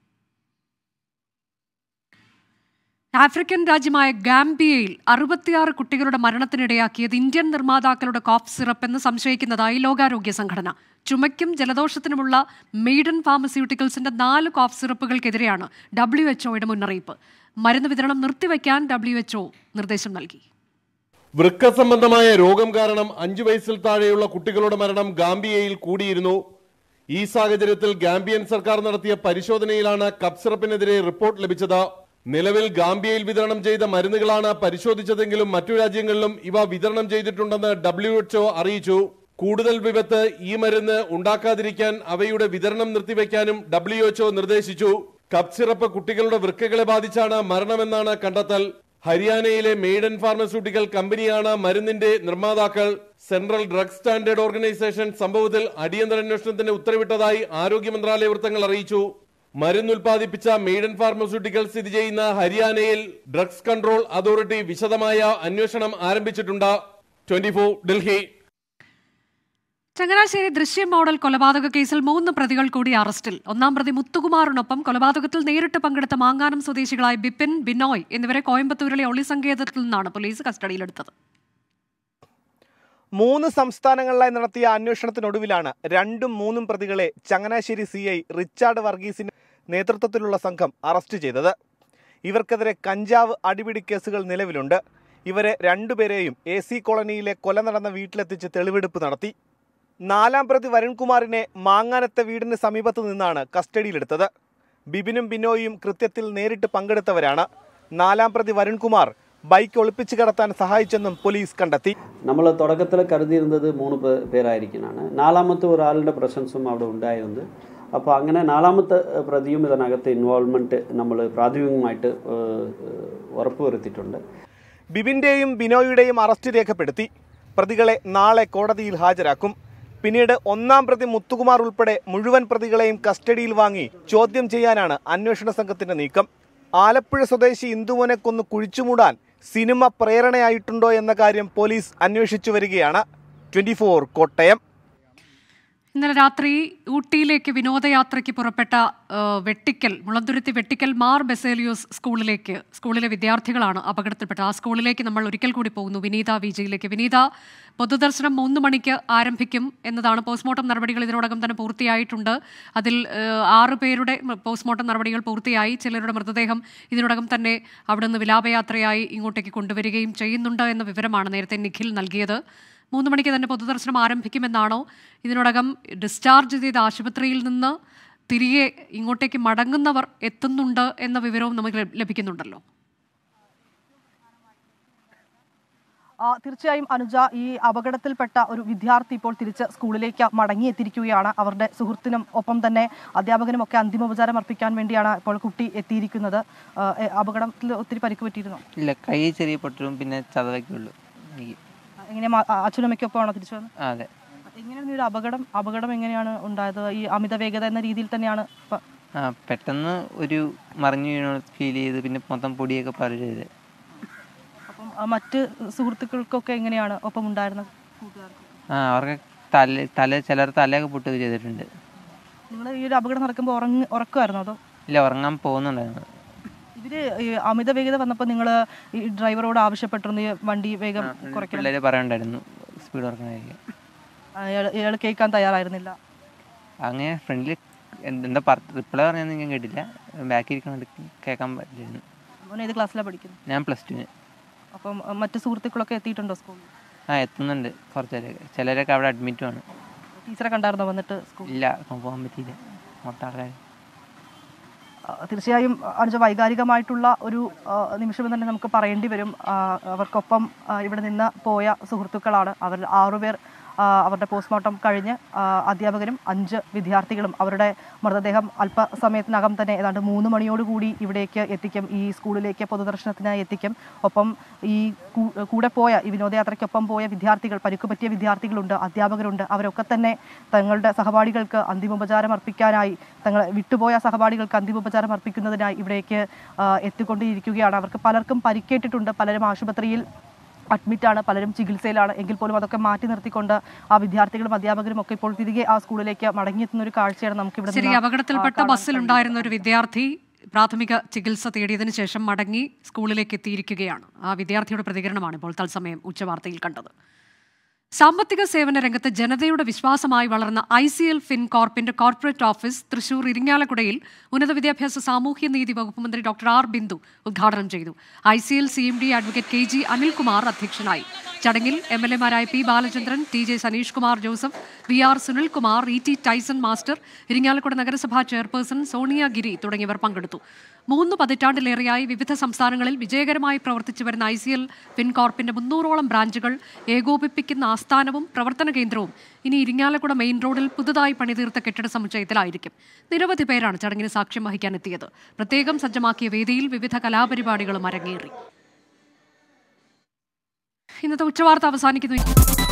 ആഫ്രിക്കൻ രാജ്യമായ ഗാംബിയയിൽ അറുപത്തിയാറ് കുട്ടികളുടെ മരണത്തിനിടയാക്കിയത് ഇന്ത്യൻ നിർമ്മാതാക്കളുടെ കോഫ് സിറപ്പ് എന്ന് സംശയിക്കുന്നതായി ലോകാരോഗ്യ സംഘടന ചുമയ്ക്കും ജലദോഷത്തിനുമുള്ള മെയ്ഡൻ ഫാർമസ്യൂട്ടിക്കൽസിന്റെ നാല് കോഫ് സിറപ്പുകൾക്കെതിരെയാണ് ഡബ്ല്യു എച്ച്ഒയുടെ മുന്നറിയിപ്പ് മരുന്ന് വിതരണം നിർത്തിവെക്കാൻ ഡബ്ല്യു എച്ച്ഒ നിർദ്ദേശം നൽകി വൃക്ക സംബന്ധമായ രോഗം കാരണം അഞ്ചു വയസ്സിൽ താഴെയുള്ള കുട്ടികളുടെ മരണം ഗാംബിയയിൽ കൂടിയിരുന്നു ഈ സാഹചര്യത്തിൽ ഗാംബിയൻ സർക്കാർ നടത്തിയ പരിശോധനയിലാണ് കപ്പ് സിറപ്പിനെതിരെ റിപ്പോർട്ട് ലഭിച്ചത് നിലവിൽ ഗാംബിയയിൽ വിതരണം ചെയ്ത മരുന്നുകളാണ് പരിശോധിച്ചതെങ്കിലും മറ്റു രാജ്യങ്ങളിലും ഇവ വിതരണം ചെയ്തിട്ടുണ്ടെന്ന് ഡബ്ല്യു എച്ച്ഒ അറിയിച്ചു കൂടുതൽ വിപത്ത് ഈ മരുന്ന് ഉണ്ടാക്കാതിരിക്കാൻ അവയുടെ വിതരണം നിർത്തിവെക്കാനും ഡബ്ല്യു എച്ച്ഒ നിർദ്ദേശിച്ചു കപ്പ് സിറപ്പ് കുട്ടികളുടെ വൃക്കകളെ ബാധിച്ചാണ് മരണമെന്നാണ് കണ്ടെത്തൽ ഹരിയാനയിലെ മെയ്ഡൻ ഫാർമസ്യൂട്ടിക്കൽ കമ്പനിയാണ് മരുന്നിന്റെ നിർമ്മാതാക്കൾ സെൻട്രൽ ഡ്രഗ് സ്റ്റാൻഡേർഡ് ഓർഗനൈസേഷൻ സംഭവത്തിൽ അടിയന്തര അന്വേഷണത്തിന് ഉത്തരവിട്ടതായി ആരോഗ്യ മന്ത്രാലയ വൃത്തങ്ങൾ അറിയിച്ചു മരുന്ന് ഉൽപ്പാദിപ്പിച്ച മെയ്ഡൻ ഫാർമസ്യൂട്ടിക്കൽ സ്ഥിതി ചെയ്യുന്ന ഹരിയാനയിൽ ഡ്രഗ്സ് കൺട്രോൾ അതോറിറ്റി വിശദമായ അന്വേഷണം ആരംഭിച്ചിട്ടുണ്ട് ട്വന്റി ഡൽഹി ചങ്ങനാശ്ശേരി ദൃശ്യം മോഡൽ കൊലപാതക കേസിൽ മൂന്ന് പ്രതികൾ കൂടി അറസ്റ്റിൽ ഒന്നാം പ്രതി മുത്തുകുമാറിനൊപ്പം കൊലപാതകത്തിൽ നേരിട്ട് പങ്കെടുത്ത മാങ്ങാനം സ്വദേശികളായ ബിപിൻ ബിനോയ് എന്നിവരെ കോയമ്പത്തൂരിലെ ഒളി സങ്കേതത്തിൽ നിന്നാണ് പോലീസ് കസ്റ്റഡിയിലെടുത്തത് മൂന്ന് സംസ്ഥാനങ്ങളിലായി നടത്തിയ അന്വേഷണത്തിനൊടുവിലാണ് രണ്ടും മൂന്നും പ്രതികളെ ചങ്ങനാശ്ശേരി സി ഐ റിച്ചാർഡ് വർഗീസിന്റെ നേതൃത്വത്തിലുള്ള സംഘം അറസ്റ്റ് ചെയ്തത് ഇവർക്കെതിരെ കഞ്ചാവ് അടിപിടി കേസുകൾ നിലവിലുണ്ട് ഇവരെ രണ്ടുപേരെയും എ സി കോളനിയിലെ കൊല നടന്ന വീട്ടിലെത്തിച്ച് തെളിവെടുപ്പ് നടത്തി നാലാം പ്രതി വരുൺകുമാറിനെ മാങ്ങാനത്തെ വീടിന് സമീപത്തു നിന്നാണ് കസ്റ്റഡിയിലെടുത്തത് ബിബിനും ബിനോയും കൃത്യത്തിൽ നേരിട്ട് പങ്കെടുത്തവരാണ് നാലാം പ്രതി വരുൺകുമാർ ബൈക്ക് ഒളിപ്പിച്ചു കടത്താൻ സഹായിച്ചെന്നും പോലീസ് കണ്ടെത്തി നമ്മൾ തുടക്കത്തിൽ കരുതിയിരുന്നത് മൂന്ന് പേ- പേരായിരിക്കാനാണ് നാലാമത്തെ ഒരാളുടെ പ്രസൻസും അവിടെ ഉണ്ടായിരുന്നത് അപ്പോൾ അങ്ങനെ നാലാമത്തെ ഏഹ്, പ്രതിയും ഇതിനകത്ത് ഇൻവോൾവ്മെൻറ്റ് നമ്മൾ പ്രാഥമികമായിട്ട് ഏഹ്, ഏഹ്, ഉറപ്പുവരുത്തിയിട്ടുണ്ട് ബിബിന്റെയും ബിനോയുടെയും അറസ്റ്റ് രേഖപ്പെടുത്തി പ്രതികളെ നാളെ കോടതിയിൽ ഹാജരാക്കും പിന്നീട് ഒന്നാം പ്രതി മുത്തുകുമാർ ഉൾപ്പെടെ മുഴുവൻ പ്രതികളെയും കസ്റ്റഡിയിൽ വാങ്ങി ചോദ്യം ചെയ്യാനാണ് അന്വേഷണ സംഘത്തിന്റെ നീക്കം ആലപ്പുഴ സ്വദേശി ഇന്ദുമോനെ കൊന്ന് കുഴിച്ചുമൂടാൻ സിനിമ പ്രേരണയായിട്ടുണ്ടോ എന്ന കാര്യം പോലീസ് അന്വേഷിച്ചു വരികയാണ് ട്വന്റി കോട്ടയം ഇന്നലെ രാത്രി ഊട്ടിയിലേക്ക് വിനോദയാത്രയ്ക്ക് പുറപ്പെട്ട ആ, വെട്ടിക്കൽ മുളന്തുരുത്തി വെട്ടിക്കൽ മാർ ബെസേലിയോസ് സ്കൂളിലേക്ക് സ്കൂളിലെ വിദ്യാർത്ഥികളാണ് അപകടത്തിൽപ്പെട്ടത് ആ സ്കൂളിലേക്ക് നമ്മൾ ഒരിക്കൽ കൂടി പോകുന്നു വിനീത വിജയിലേക്ക് വിനീത പൊതുദർശനം മൂന്ന് മണിക്ക് ആരംഭിക്കും എന്നതാണ് പോസ്റ്റ്മോർട്ടം നടപടികൾ ഇതിനോടകം തന്നെ പൂർത്തിയായിട്ടുണ്ട് അതിൽ ആ, ആറ് പേരുടെ മ- പോസ്റ്റ്മോർട്ടം നടപടികൾ പൂർത്തിയായി ചിലരുടെ മൃതദേഹം ഇതിനോടകം തന്നെ അവിടെ നിന്ന് വിലാപയാത്രയായി ഇങ്ങോട്ടേക്ക് കൊണ്ടുവരികയും ചെയ്യുന്നുണ്ട് എന്ന വിവരമാണ് നേരത്തെ നിഖിൽ നൽകിയത് മൂന്ന് മണിക്ക് തന്നെ പൊതുദർശനം ആരംഭിക്കുമെന്നാണോ ഇതിനോടകം ഡിസ്ചാർജ് ചെയ്ത ആശുപത്രിയിൽ നിന്ന് തിരികെ ഇങ്ങോട്ടേക്ക് മടങ്ങുന്നവർ എത്തുന്നുണ്ട് എന്ന വിവരവും നമുക്ക് ലഭ- ലഭിക്കുന്നുണ്ടല്ലോ ആ, തീർച്ചയായും അനുജ ഈ അപകടത്തിൽപ്പെട്ട ഒരു വിദ്യാർത്ഥി ഇപ്പോൾ തിരിച്ച് സ്കൂളിലേക്ക് മടങ്ങിയെത്തിയിരിക്കുകയാണ് അവരുടെ സുഹൃത്തിനും ഒപ്പം തന്നെ അധ്യാപകനും ഒക്കെ അന്തിമോപചാരം അർപ്പിക്കാൻ വേണ്ടിയാണ് ഇപ്പോൾ കുട്ടി എത്തിയിരിക്കുന്നത് ആ, എ, അപകടത്തിൽ ഒത്തിരി പരിക്ക് പറ്റിയിരുന്നോ ഇല്ല കൈ ചെറിയ പൊട്ടലും പിന്നെ ചതവൊക്കെ ഉള്ളൂ എനിക്ക് എങ്ങനെ മ- ആ, അച്ഛനമ്മയ്ക്കൊപ്പമാണോ തിരിച്ചു വന്നത് ആ, അതെ എങ്ങനെയാണ് ഈ ഒരു അപകടം അപകടം എങ്ങനെയാണ് ഉണ്ടായത് ഈ അമിത വേഗത എന്ന രീതിയിൽ തന്നെയാണ് പ- ആ പെട്ടെന്ന് ഒരു മറിഞ്ഞു വീണ ഫീൽ ചെയ്ത് പിന്നെ മൊത്തം പൊടിയൊക്കെ പരയത് അപ്പം ആ, മറ്റ് സുഹൃത്തുക്കൾക്കൊക്കെ എങ്ങനെയാണ് ഒപ്പം ഉണ്ടായിരുന്നത് കൂട്ടുകാർക്ക് ആ അവർക്ക് തല തല ചിലർ തലയൊക്കെ പൊട്ടുകയൊക്കെ ചെയ്തിട്ടുണ്ട് നിങ്ങൾ ഈ ഒരു അപകടം നടക്കുമ്പോൾ ഉറങ്ങി ഉറക്കുമായിരുന്നോ അതോ ഇല്ല ഉറങ്ങാൻ പോകുന്നുണ്ടായിരുന്നു ഇവര് ഈ അമിത വേഗത വന്നപ്പോൾ നിങ്ങൾ ഈ ഡ്രൈവറോട് ആവശ്യപ്പെട്ടിരുന്നു ഈ വണ്ടി വേഗം കുറയ്ക്കണം പിള്ളേർ പറയണ്ടായിരുന്നു സ്പീഡ് കുറക്കണമായിരിക്കും അയാൾ ഇയാൾ കേൾക്കാൻ തയ്യാറായിരുന്നില്ല അങ്ങനെ ഫ്രണ്ടിൽ എന്താ റിപ്ലൈ പറഞ്ഞൊന്നും ഞാൻ കേട്ടില്ല ബാക്കിൽ ഇരിക്കണോണ്ട് കേൾക്കാൻ പറ്റില്ലായിരുന്നു മോൻ ഏത് ക്ലാസ്സിലാണ് പഠിക്കുന്നത് ഞാൻ പ്ലസ് ടുവിന് അപ്പം അഹ് മറ്റ് സുഹൃത്തുക്കളൊക്കെ എത്തിയിട്ടുണ്ടോ സ്കൂളിൽ ആ എത്തുന്നുണ്ട് കുറച്ച് പേരൊക്കെ ചിലരൊക്കെ അവിടെ അഡ്മിറ്റുമാണ് ടീച്ചറെ കണ്ടായിരുന്നോ വന്നിട്ട് സ്കൂളിൽ ഇല്ല പോകാൻ പറ്റിയില്ല മൊത്തം ആൾക്കാർ ആ, തീർച്ചയായും അനുജ വൈകാരികമായിട്ടുള്ള ഒരു ആ, നിമിഷം തന്നെ നമുക്ക് പറയേണ്ടി വരും ആ, അവർക്കൊപ്പം ആ, ഇവിടെ നിന്ന് പോയ സുഹൃത്തുക്കളാണ് അവർ ആറുപേർ ആ, അവരുടെ പോസ്റ്റ്മോർട്ടം കഴിഞ്ഞ് ആ, അധ്യാപകരും അഞ്ച് വിദ്യാർത്ഥികളും അവരുടെ മൃതദേഹം അല്പസമയത്തിനകം തന്നെ ഏതാണ്ട് മൂന്ന് മണിയോടുകൂടി ഇവിടേക്ക് എത്തിക്കും ഈ സ്കൂളിലേക്ക് പൊതുദർശനത്തിനായി എത്തിക്കും ഒപ്പം ഈ കൂ- കൂടെ പോയ ഈ വിനോദയാത്രയ്ക്കൊപ്പം പോയ വിദ്യാർത്ഥികൾ പരിക്കു പറ്റിയ വിദ്യാർത്ഥികളുണ്ട് അധ്യാപകരുണ്ട് അവരൊക്കെ തന്നെ തങ്ങളുടെ സഹപാഠികൾക്ക് അന്തിമോപചാരം അർപ്പിക്കാനായി തങ്ങളെ വിട്ടുപോയ സഹപാഠികൾക്ക് അന്തിമോപചാരം അർപ്പിക്കുന്നതിനായി ഇവിടേക്ക് ആ, എത്തിക്കൊണ്ടിരിക്കുകയാണ് അവർക്ക് പലർക്കും പരിക്കേറ്റിട്ടുണ്ട് പലരും ആശുപത്രിയിൽ അഡ്മിറ്റാണ് പലരും ചികിത്സയിലാണ് എങ്കിൽ പോലും അതൊക്കെ മാറ്റി നിർത്തിക്കൊണ്ട് ആ വിദ്യാർത്ഥികളും അധ്യാപകരും ഒക്കെ ഇപ്പോൾ തിരികെ ആ സ്കൂളിലേക്ക് മടങ്ങിയെത്തുന്ന ഒരു കാഴ്ചയാണ് നമുക്ക് ഇവിടെ ശരി നിന്ന് അപകടത്തിൽപ്പെട്ട ബസ്സിലുണ്ടായിരുന്ന ഒരു വിദ്യാർത്ഥി പ്രാഥമിക ചികിത്സ തേടിയതിനു ശേഷം മടങ്ങി സ്കൂളിലേക്ക് എത്തിയിരിക്കുകയാണ് ആ വിദ്യാർത്ഥിയുടെ പ്രതികരണമാണ് ഇപ്പോൾ തത്സമയം ഉച്ചവാർത്തയിൽ കണ്ടത് സാമ്പത്തിക സേവന രംഗത്ത് ജനതയുടെ വിശ്വാസമായി വളർന്ന ഐ സി എൽ ഫിൻ കോർപ്പിന്റെ കോർപ്പറേറ്റ് ഓഫീസ് തൃശൂർ ഇരിങ്ങാലക്കുടയിൽ ഉന്നത വിദ്യാഭ്യാസ സാമൂഹ്യ നീതി വകുപ്പ് മന്ത്രി ഡോക്ടർ ആർ ബിന്ദു ഉദ്ഘാടനം ചെയ്തു I C L C M D advocate K G Anilkumar അധ്യക്ഷനായി ചടങ്ങിൽ എം എൽ എമാരായ P Balachandran T J Saneesh Kumar Joseph V R Sunilkumar E T Tyson master Irinjalakuda നഗരസഭാ ചെയർപേഴ്സൺ സോണിയ ഗിരി തുടങ്ങിയവർ പങ്കെടുത്തു മൂന്ന് പതിറ്റാണ്ടിലേറെയായി വിവിധ സംസ്ഥാനങ്ങളിൽ വിജയകരമായി പ്രവർത്തിച്ചു വരുന്ന ഐ സി എൽ ഫിൻകോർപ്പിന്റെ മുന്നൂറോളം ബ്രാഞ്ചുകൾ ഏകോപിപ്പിക്കുന്ന ആസ്ഥാനവും പ്രവർത്തന കേന്ദ്രവും ഇനി ഇരിങ്ങാലക്കുട മെയിൻ റോഡിൽ പുതുതായി പണിതീർത്ത കെട്ടിട സമുച്ചയത്തിലായിരിക്കും നിരവധി പേരാണ് ചടങ്ങിന് സാക്ഷ്യം വഹിക്കാൻ എത്തിയത് പ്രത്യേകം സജ്ജമാക്കിയ വേദിയിൽ വിവിധ കലാപരിപാടികളും അരങ്ങേറി ഇന്നത്തെ ഉച്ചവാർത്ത അവസാനിക്കുന്നു